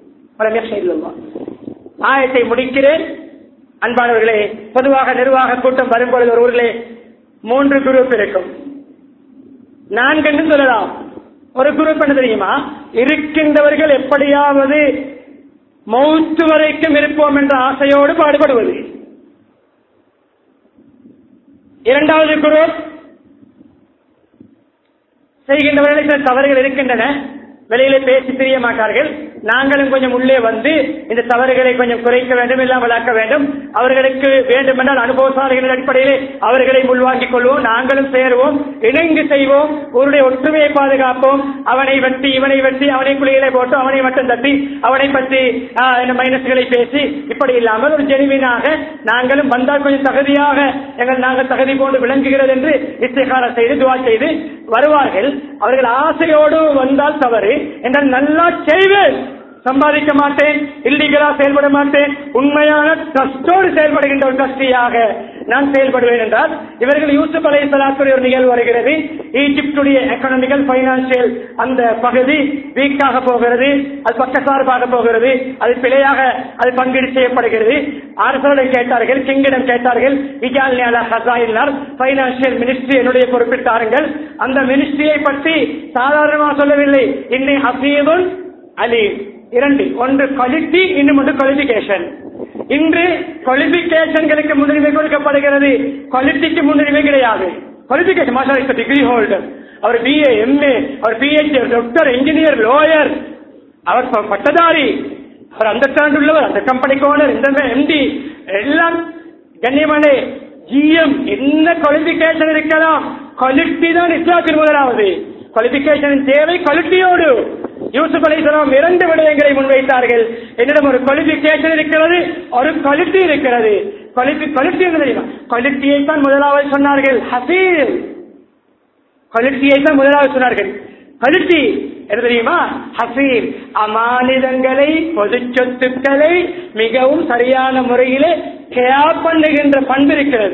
ஆயத்தை முடிக்கிறேன் அன்பானவர்களே பொதுவாக நிர்வாக கூட்டம் வரும்பொழுது ஒரு ஊரிலே மூன்று குரூப் இருக்கும் நான்கு சொல்லலாம் ஒரு குரூப் என்ன தெரியுமா இருக்கின்றவர்கள் எப்படியாவது மௌத்து வரைக்கும் இருப்போம் என்ற ஆசையோடு பாடுபடுவது இரண்டாவது குரூப் செய்கின்றவர்கள் சில தவறுகள் இருக்கின்றன வெளியிலே பேசி தெரிய மாட்டார்கள் நாங்களும் கொஞ்சம் உள்ளே வந்து இந்த தவறுகளை கொஞ்சம் குறைக்க வேண்டும் இல்லாமல் ஆக்க வேண்டும் அவர்களுக்கு வேண்டுமென்றால் அனுபவசாலிகளின் அடிப்படையிலே அவர்களை உள்வாங்கிக் கொள்வோம் நாங்களும் சேருவோம் இணைந்து செய்வோம் ஊருடைய ஒற்றுமையை பாதுகாப்போம் அவனை வெட்டி இவனை வெட்டி அவனை குழிகளை போட்டு அவனை மட்டும் தட்டி அவனை பற்றி ஆஹ், இந்த மைனஸ்களை பேசி இப்படி இல்லாமல் ஒரு ஜெனிவினாக நாங்களும் வந்தால் கொஞ்சம் தகுதியாக எங்கள் நாங்கள் தகுதி போன்று விளங்குகிறது என்று இஸ்திகார செய்து துவா செய்து வருவார்கள் அவர்கள் ஆசையோடு வந்தால் தவறு என்றால் நல்லா செய்வேன் சம்பாதிக்க மாட்டேன் இல்லீகலா செயல்பட மாட்டேன் உண்மையான ட்ரஸ்டோடு செயல்படுகின்ற ஒரு ட்ரஸ்டியாக நான் செயல்படுவேன் என்றால் இவர்கள் யூசுப் அலை சலாத்துடைய ஒரு நிகழ்வு வருகிறது ஈஜிப்டுடைய எக்கனாமிக்கல் பைனான்சியல் அந்த பகுதி வீக்காக போகிறது அது பக்கசார்பாக போகிறது அது பிழையாக அது பங்கீடு செய்யப்படுகிறது அரசோடு கேட்டார்கள் கிங்கிடம் கேட்டார்கள் இஜால் நியாலா ஹசாயினார் பைனான்சியல் மினிஸ்ட்ரி என்னுடைய பொறுப்பிட்டாருங்கள் அந்த மினிஸ்ட்ரியை பற்றி சாதாரணமாக சொல்லவில்லை இன்னை ஹசீதுன் அலி இரண்டு ஒன்று குவாலிட்டி இன்னும் ஒன்று குவாலிபிகேஷன் இன்று குவாலிபிகேஷன்களுக்கு முன்னுரிமை கொடுக்கப்படுகிறது குவாலிட்டிக்கு முன்னுரிமை கிடையாது qualification master is degree holder அவர் பிஏ எம்ஏ அவர் பிஹெச்டி டாக்டர் இன்ஜினியர் லோயர் அவர் ப- பட்டதாரி அவர் அந்த ஸ்டாண்ட் உள்ளவர் அந்த கம்பெனிக்கு ஓனர் இந்த எம்டி எல்லாம் கண்ணியமானே ஜிஎம் என்ன குவாலிபிகேஷன் இருக்கலாம் குவாலிட்டி தான் இஸ்லாத்தின் முதலாவது குவாலிபிகேஷன் தேவை குவாலிட்டியோடு யூசுப் அலைஹிஸ்ஸலாம் இரண்டு விடயங்களை முன்வைத்தார்கள் என்னிடம் ஒரு குவாலிபிகேஷன் இருக்கிறது ஒரு குவாலிட்டி இருக்கிறது குவாலிட்டி குவாலிட்டி என்ன தெரியுமா குவாலிட்டியை தான் முதலாவது சொன்னார்கள் ஹசீல் குவாலிட்டியை தான் முதலாவது சொன்னார்கள் குவாலிட்டி என்ன தெரியுமா ஹசீல் அமானிதங்களை பொது சொத்துக்களை மிகவும் சரியான முறையிலே கேர் பண்ணுகின்ற பண்பு இருக்கிறது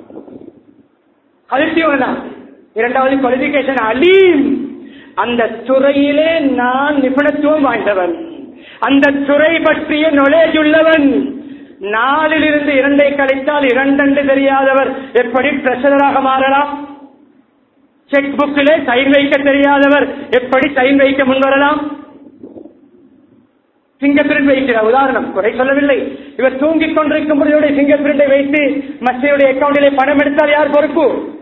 குவாலிட்டி ஒன்றுதான் இரண்டாவது குவாலிபிகேஷன் அலீம் அந்த துறையிலே நான் நிபுணத்துவம் வாய்ந்தவன் அந்த துறை பற்றிய knowledge உள்ளவன் நாலிலிருந்து இரண்டை கழித்தால் இரண்டென்று தெரியாதவர் எப்படி ட்ரெஷராக மாறலாம் செக் புக்கிலே சைன் வைக்க தெரியாதவர் எப்படி சைன் வைக்க முன்வரலாம் பிங்கர் பிரிண்ட் வைக்கிறார் உதாரணம் குறை சொல்லவில்லை இவர் தூங்கிக் கொண்டிருக்கும் பொழுது பிங்கர் பிரிண்டை வைத்து மஸ்தியுடைய அக்கௌண்டிலே பணம் எடுத்தால் யார் பொறுப்பு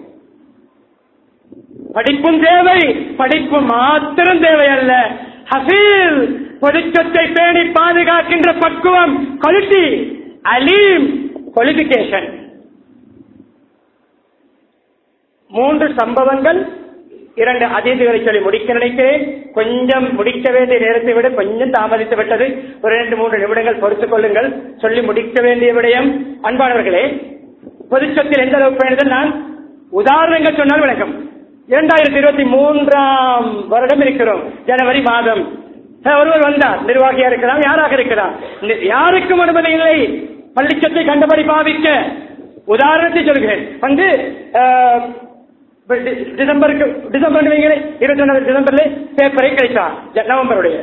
படிப்பும் தேவை படிப்பு மாத்திரம் தேவை அல்ல ஹசீல் பொதுச்சொத்தை பேணி பாதுகாக்கின்ற பக்குவம் குவாலிட்டி அலீம் குவாலிபிகேஷன் மூன்று சம்பவங்கள் இரண்டு அதிர்வுகளை சொல்லி முடிக்க நினைக்கிறேன் கொஞ்சம் முடிக்க வேண்டிய நேரத்தை விட கொஞ்சம் தாமதித்து விட்டது ஒரு இரண்டு மூன்று நிமிடங்கள் பொறுத்துக் கொள்ளுங்கள் சொல்லி முடிக்க வேண்டிய விடயம் அன்பானவர்களே பொதுச்சத்தில் எந்த அளவு பேணுதல் நான் உதாரணங்கள் சொன்னால் விளக்கம் இரண்டாயிரத்தி இருபத்தி மூன்றாம் வருடம் இருக்கிறோம் ஜனவரி மாதம் அஹ் ஒருவர் வந்தார் நிர்வாகியா இருக்கலாம் யாராக இருக்கலாம் நி- யாருக்கும் அனுமதி இல்லை பள்ளிச்சத்தை கண்டபடி பாவிக்க உதாரணத்தை சொல்கிறேன் வந்து அஹ், டி- டிசம்பருக்கு டிசம்பர் வைங்களேன் இருபத்தி ஒன்றாவது டிசம்பர்ல பேப்பரை கிடைத்தார் ஜ- நவம்பருடைய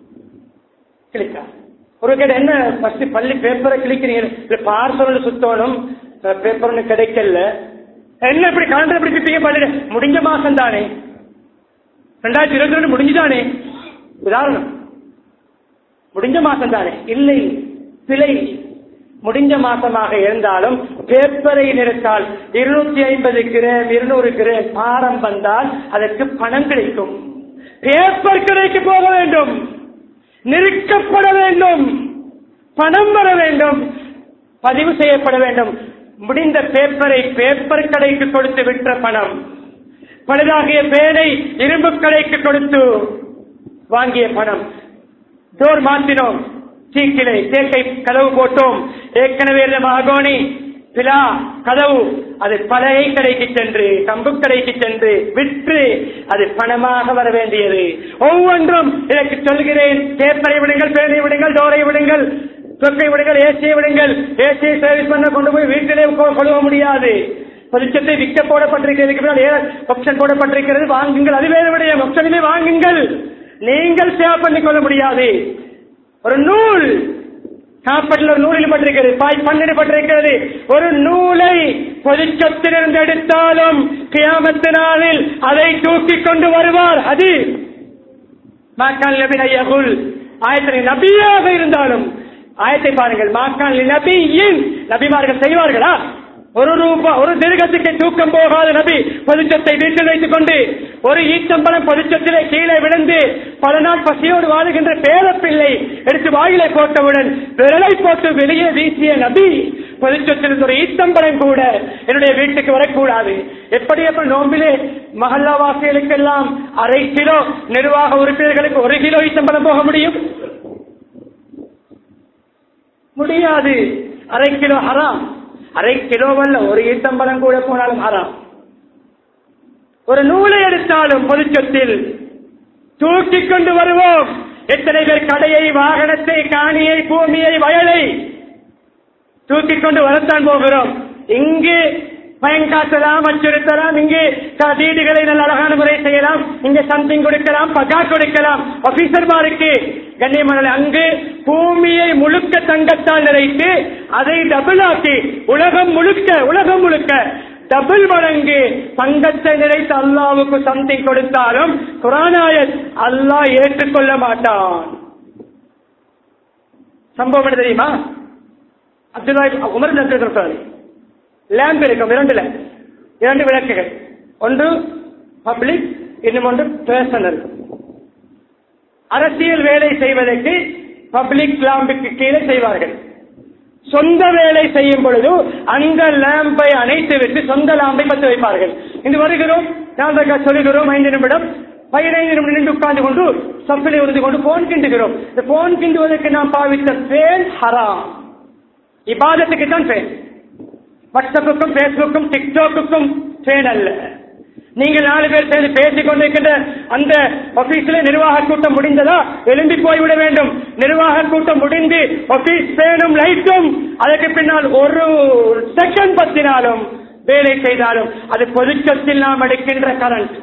கிளிக்கார் ஒரு கேட்ட என்ன ஃபர்ஸ்ட் பள்ளி பேப்பரை கிளிக்கிறீங்க இல்ல பார்சல் சுத்தணும் பேப்பர் ஒண்ணு கிடைக்கல என்ன இப்படி கலண்டர் எப்படி கிட்டீங்க பள்ளியில முடிஞ்ச மாசம் தானே ரெண்டாயிரத்தி இருபத்தி ரெண்டு முடிஞ்சுதானே உதாரணம் முடிஞ்ச மாசம் தானே இல்லை பிழை முடிஞ்ச மாசமாக இருந்தாலும் பேப்பரை நிறுத்தால் இருநூத்தி ஐம்பது கிராம் இருநூறு கிராம் பாரம் வந்தால் அதற்கு பணம் கிடைக்கும் பேப்பர் கடைக்கு போக வேண்டும் நிறுக்கப்பட வேண்டும் பணம் வர வேண்டும் பதிவு செய்யப்பட வேண்டும் முடிந்த பேப்பரை பேப்பர் கடைக்கு கொடுத்து விற்ற பணம் பழுதாகிய பேனை இரும்பு கடைக்கு கொடுத்து வாங்கிய பணம் டோர் மாற்றினோம் சீக்கிளை தேக்கை கதவு போட்டோம் ஏற்கனவே இருந்த மகோனி பிலா கதவு அது பழைய கடைக்கு சென்று கம்பு கடைக்கு சென்று விற்று அது பணமாக வர வேண்டியது ஒவ்வொன்றும் எனக்கு சொல்கிறேன் பேப்பரை விடுங்கள் பேனை விடுங்கள் டோரை விடுங்கள் தொக்கை விடுங்கள் ஏசியை விடுங்கள் ஏசியை சர்வீஸ் பண்ண கொண்டு போய் வீட்டிலே கொ- கொழுவ முடியாது பரிச்சத்தை விற்க போடப்பட்டிருக்கிறது ஆப்ஷன் போடப்பட்டிருக்கிறது வாங்குங்கள் அது வேறு விடயம் ஆப்ஷனிலே வாங்குங்கள் நீங்கள் சேவ் பண்ணிக் கொள்ள முடியாது ஒரு நூல் காப்பட்டில் ஒரு நூலில் பட்டிருக்கிறது பாய் பண்ணில் பட்டிருக்கிறது ஒரு நூலை பொதுச்சத்திலிருந்து எடுத்தாலும் கியாமத்து நாளில் அதை தூக்கிக் கொண்டு வருவார் அது மாக்கால் நபி நையகுல் ஆயத்தின் நபியாக இருந்தாலும் ஆயத்தை பாருங்கள் மாக்கால் நபியின் நபிமார்கள் செய்வார்களா ஒரு ரூபா ஒரு திருகத்துக்கு தூக்கம் போகாத நபி பொதுச்சத்தை வீட்டில் வைத்துக் கொண்டு ஒரு ஈச்சம்பளம் பொதுச்சத்திலே கீழே விழுந்து பல நாள் பசியோடு வாழுகின்ற பேரப்பிள்ளை எடுத்து வாயிலை போட்டவுடன் விரலை போட்டு வெளியே வீசிய நபி பொதுச்சத்தில் ஒரு ஈத்தம்பளம் கூட என்னுடைய வீட்டுக்கு வரக்கூடாது எப்படி எப்படி நோம்பிலே மஹல்லாவாசிகளுக்கெல்லாம் அரை கிலோ நிர்வாக உறுப்பினர்களுக்கு ஒரு கிலோ ஈத்தம்பளம் போக முடியும் முடியாது அரை கிலோ ஹராம் அரை கிலோவல்ல ஒரு ஈத்தம்பலம் கூட போனாலும் ஹராம் ஒரு நூலை எடுத்தாலும் பொதுச்சொத்தில் தூக்கிக் கொண்டு வருவோம் எத்தனை பேர் கடையை வாகனத்தை காணியை பூமியை வயலை தூக்கிக் கொண்டு வரத்தான் போகிறோம் இங்கு பயன்காட்டலாம் அச்சுறுத்தலாம் இங்கு க- வீடுகளை நல்ல அழகான முறை செய்யலாம் இங்க சம்திங் கொடுக்கலாம் பகா கொடுக்கலாம் ஆபீசர்மாருக்கு கண்ணியமான அங்கு பூமியை முழுக்க தங்கத்தால் நிறைத்து அதை டபுள் ஆக்கி உலகம் முழுக்க உலகம் முழுக்க டபுள் மடங்கு தங்கத்தை நிறைத்து அல்லாவுக்கு சம்திங் கொடுத்தாலும் குரானாயத் அல்லாஹ் ஏற்றுக்கொள்ள மாட்டான் சம்பவம் என்ன தெரியுமா அப்துல்லா உமர் நபிகள் லேம்ப் இருக்கும் இரண்டுல இரண்டு விளக்குகள் ஒன்று பப்ளிக் இன்னும் ஒன்று பேர்சனல் அரசியல் வேலை செய்வதற்கு பப்ளிக் லாம்புக்கு கீழே செய்வார்கள் சொந்த வேலை செய்யும் பொழுது அந்த லேம்பை அணைத்து விட்டு சொந்த லாம்பை பற்ற வைப்பார்கள் இன்று வருகிறோம் நான் சொல்லுகிறோம் ஐந்து நிமிடம் பதினைந்து நிமிடம் நின்று உட்கார்ந்து கொண்டு சப்பிலை உறுதி கொண்டு போன் கிண்டுகிறோம் இந்த போன் கிண்டுவதற்கு நாம் பாவித்த பேன் ஹராம் இபாதத்துக்கு தான் பேன் வாட்ஸ்அப்புக்கும் பேஸ்புக்கும் டிக்டாக்குக்கும் பேன் அல்ல நீங்கள் நாலு பேர் சேர்ந்து பேசிக் கொண்டிருக்கின்ற அந்த ஆபீஸ்ல நிர்வாக கூட்டம் முடிந்ததா எழும்பி போய்விட வேண்டும் நிர்வாக கூட்டம் முடிந்து ஆபீஸ் பேனும் லைட்டும் அதற்கு பின்னால் ஒரு செகண்ட் பத்தினாலும் வேலை செய்தாலும் அது பொதுச்சத்தில் நாம் எடுக்கின்ற கரண்ட்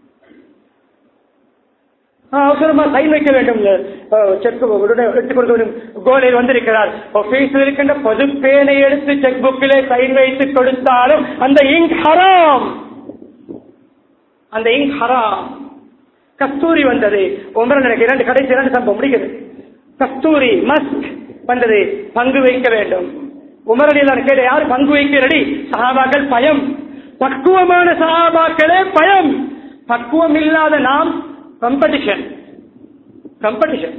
அவசரமா சைன் வைக்க வேண்டும் செக் எடுத்துக் கொடுக்க வேண்டும் கோலில் வந்திருக்கிறார் ஆபீஸில் இருக்கின்ற பொது பேனை எடுத்து செக் புக்கிலே சைன் வைத்து கொடுத்தாலும் அந்த இங்க் ஹராம் அந்த இங்க் ஹராம் கஸ்தூரி வந்தது உமரன் எனக்கு இரண்டு கடைசி இரண்டு சம்பவம் முடிக்கிறது கஸ்தூரி மஸ்க் வந்தது பங்கு வைக்க வேண்டும் உமரடியில் கேட்ட யார் பங்கு வைக்கிறடி சஹாபாக்கள் பயம் பக்குவமான சஹாபாக்களே பயம் பக்குவம் இல்லாத நாம் கம்படிஷன் கம்படிஷன்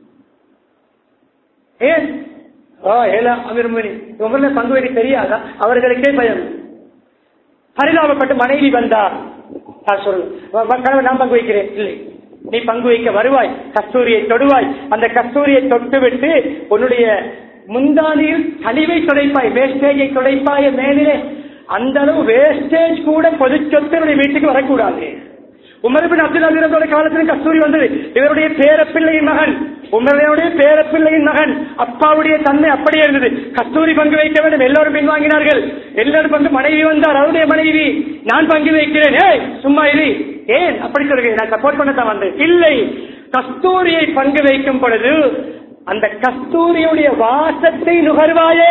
ஏன் ஓ ஏலா அமீர்மணி உமர்ல பங்கு வைக்க தெரியாதா அவர்களுக்கே பயம் பரிதாபப்பட்டு மனைவி வந்தார் நான் சொல்லுவேன் கணவன் நான் பங்கு வைக்கிறேன் இல்லை நீ பங்கு வைக்க வருவாய் கஸ்தூரியை தொடுவாய் அந்த கஸ்தூரியை தொட்டு விட்டு உன்னுடைய முந்தானியில் கழிவை துடைப்பாய் வேஸ்டேஜை துடைப்பாய மேலே அந்த அளவு வேஸ்டேஜ் கூட பொது சொத்து என்னுடைய வீட்டுக்கு வரக்கூடாது உமர்பின் அப்துல் அலீரந்தோட காலத்தில் கஸ்தூரி வந்தது இவருடைய பேரப்பிள்ளையின் மகன் உமருடைய பேரப்பிள்ளையின் மகன் அப்பாவுடைய தன்மை அப்படியே இருந்தது கஸ்தூரி பங்கு வைக்க வேண்டும் எல்லோரும் பின்வாங்கினார்கள் எல்லாரும் பங்கு மனைவி வந்தார் அவருடைய மனைவி நான் பங்கு வைக்கிறேன் ஏய் சும்மா இது ஏன் அப்படி சொல்கிறேன் நான் சப்போர்ட் பண்ண தான் வந்தேன் இல்லை கஸ்தூரியை பங்கு வைக்கும் பொழுது அந்த கஸ்தூரியுடைய வாசத்தை நுகர்வாயே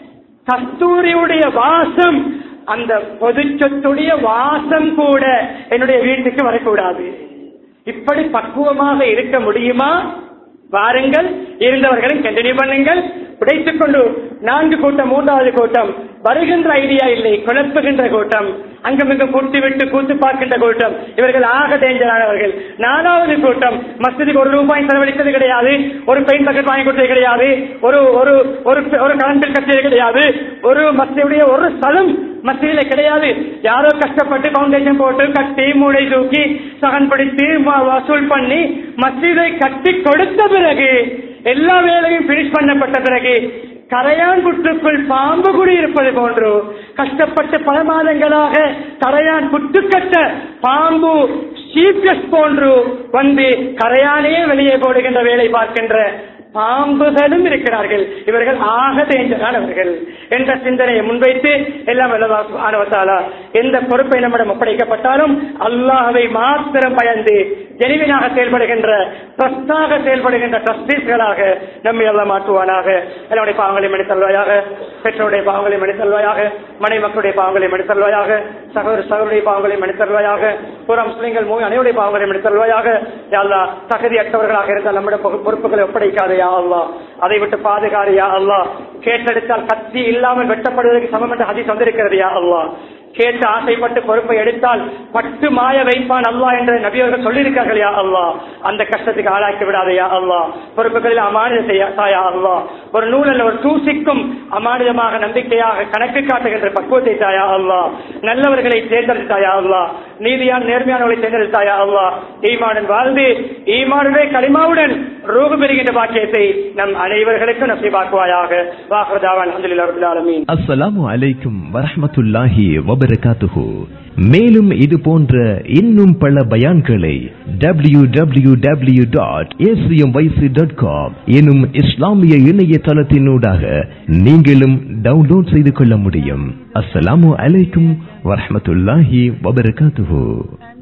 கஸ்தூரியுடைய வாசம் அந்த பொது சொத்துடைய வாசம் கூட என்னுடைய வீட்டுக்கு வரக்கூடாது இப்படி பக்குவமாக இருக்க முடியுமா வாருங்கள் இருந்தவர்களும் கண்டினியூ பண்ணுங்கள் உடைத்துக் கொண்டு நான்கு கூட்டம் மூன்றாவது கூட்டம் வருகின்ற ஐடியா இல்லை குழப்புகின்ற கூட்டம் அங்குமிங்கு கூட்டி விட்டு கூத்து பார்க்கின்ற கூட்டம் இவர்கள் ஆக டேஞ்சரானவர்கள் நாலாவது கூட்டம் மஸ்ஜிதுக்கு ஒரு ரூபாய் செலவழித்தது கிடையாது ஒரு பெயின் பக்கெட் வாங்கி கொடுத்தது கிடையாது ஒரு ஒரு ஒரு ஒரு கரண்டில் கட்டியது கிடையாது ஒரு மஸ்ஜிடைய ஒரு ஸ்தலம் மஸ்ஜிதில கிடையாது யாரோ கஷ்டப்பட்டு பவுண்டேஷன் போட்டு கட்டி மூளை தூக்கி சகன் பிடித்து வ- வசூல் பண்ணி மஸ்ஜிதை கட்டி கொடுத்த பிறகு எல்லா வேலையும் பினிஷ் பண்ணப்பட்ட பிறகு கரையான் புற்றுக்குள் பாம்பு குடி இருப்பது போன்று கஷ்டப்பட்டு பல மாதங்களாக கரையான் புற்றுக்கட்ட பாம்பு சீப்கஸ் போன்று வந்து கரையானே வெளியே போடுகின்ற வேலை பார்க்கின்ற பாம்புகளும் இருக்கிறார்கள் இவர்கள் ஆக தேஞ்சரானவர்கள் என்ற சிந்தனையை முன்வைத்து எல்லாம் ஆனவத்தாலா எந்த பொறுப்பை நம்மிடம் ஒப்படைக்கப்பட்டாலும் அல்லாஹ்வை மாத்திரம் பயந்து ஜெனிவினாக செயல்படுகின்ற ட்ரஸ்டாக செயல்படுகின்ற ட்ரஸ்டீஸ்களாக நம்மை எல்லாம் மாற்றுவானாக என்னுடைய பாவங்களை மனிதல்வாயாக பெற்றோருடைய பாவங்களை மனிதல்வாயாக மனை மக்களுடைய பாவங்களை மனிதல்வாயாக சகோதர சகோதரிய பாவங்களை மனிதல்வாயாக புற முஸ்லிம்கள் மூவி அனைவருடைய பாவங்களை மனிதல்வாயாக யாழ்லா தகுதியற்றவர்களாக இருந்தால் நம்மிடம் பொறு- பொறுப்புகளை ஒப்படைக்காது யா அல்லா அதை விட்டு பாதுகாரு யா அல்லா கேட்டெடுத்தால் கத்தி இல்லாமல் வெட்டப்படுவதற்கு சமம் என்ற ஹதீஸ் வந்திருக்கிறது யா அல்லா கேட்டு ஆசைப்பட்டு பொறுப்பை எடுத்தால் பட்டு மாய வைப்பான் அல்லாஹ் என்று நபியவர்கள் சொல்லியிருக்கார்கள் யா அல்லாஹ் அந்த கஷ்டத்துக்கு ஆளாக்கி விடாதயா அல்லாஹ் பொறுப்புகளில் அமானித செய்ய தாயா அல்லாஹ் ஒரு நூலில் ஒரு தூசிக்கும் அமானிதமாக நம்பிக்கையாக கணக்கு காட்டுகின்ற பக்குவத்தை தாயா அல்லாஹ் நல்லவர்களை தேர்ந்தெடுத்தாயா அல்லாஹ் நீதியான நேர்மையானவர்களை தேர்ந்தெடுத்தாயா அல்லாஹ் ஈமானுடன் வாழ்ந்து ஈமானுடைய களிமாவுடன் ரூபு பெறுகின்ற பாக்கியத்தை நம் அனைவர்களுக்கும் நசீபாக்குவாயாக வாஹதாவான் அஹமதுல்லாஹ் ரபில் ஆலமீன் அஸ்ஸலாமு அலைக்கும் வரஹ்மத்துல்லாஹி வபரகாத்துஹு மேலும் இது போன்ற இன்னும் பல பயான்களை W W W dot dot com எனும் இஸ்லாமிய இணையதளத்தினூடாக நீங்களும் டவுன்லோட் செய்து கொள்ள முடியும் அஸ்ஸலாமு அலைக்கும் வரஹ்மத்துல்லாஹி வபரகாத்துஹு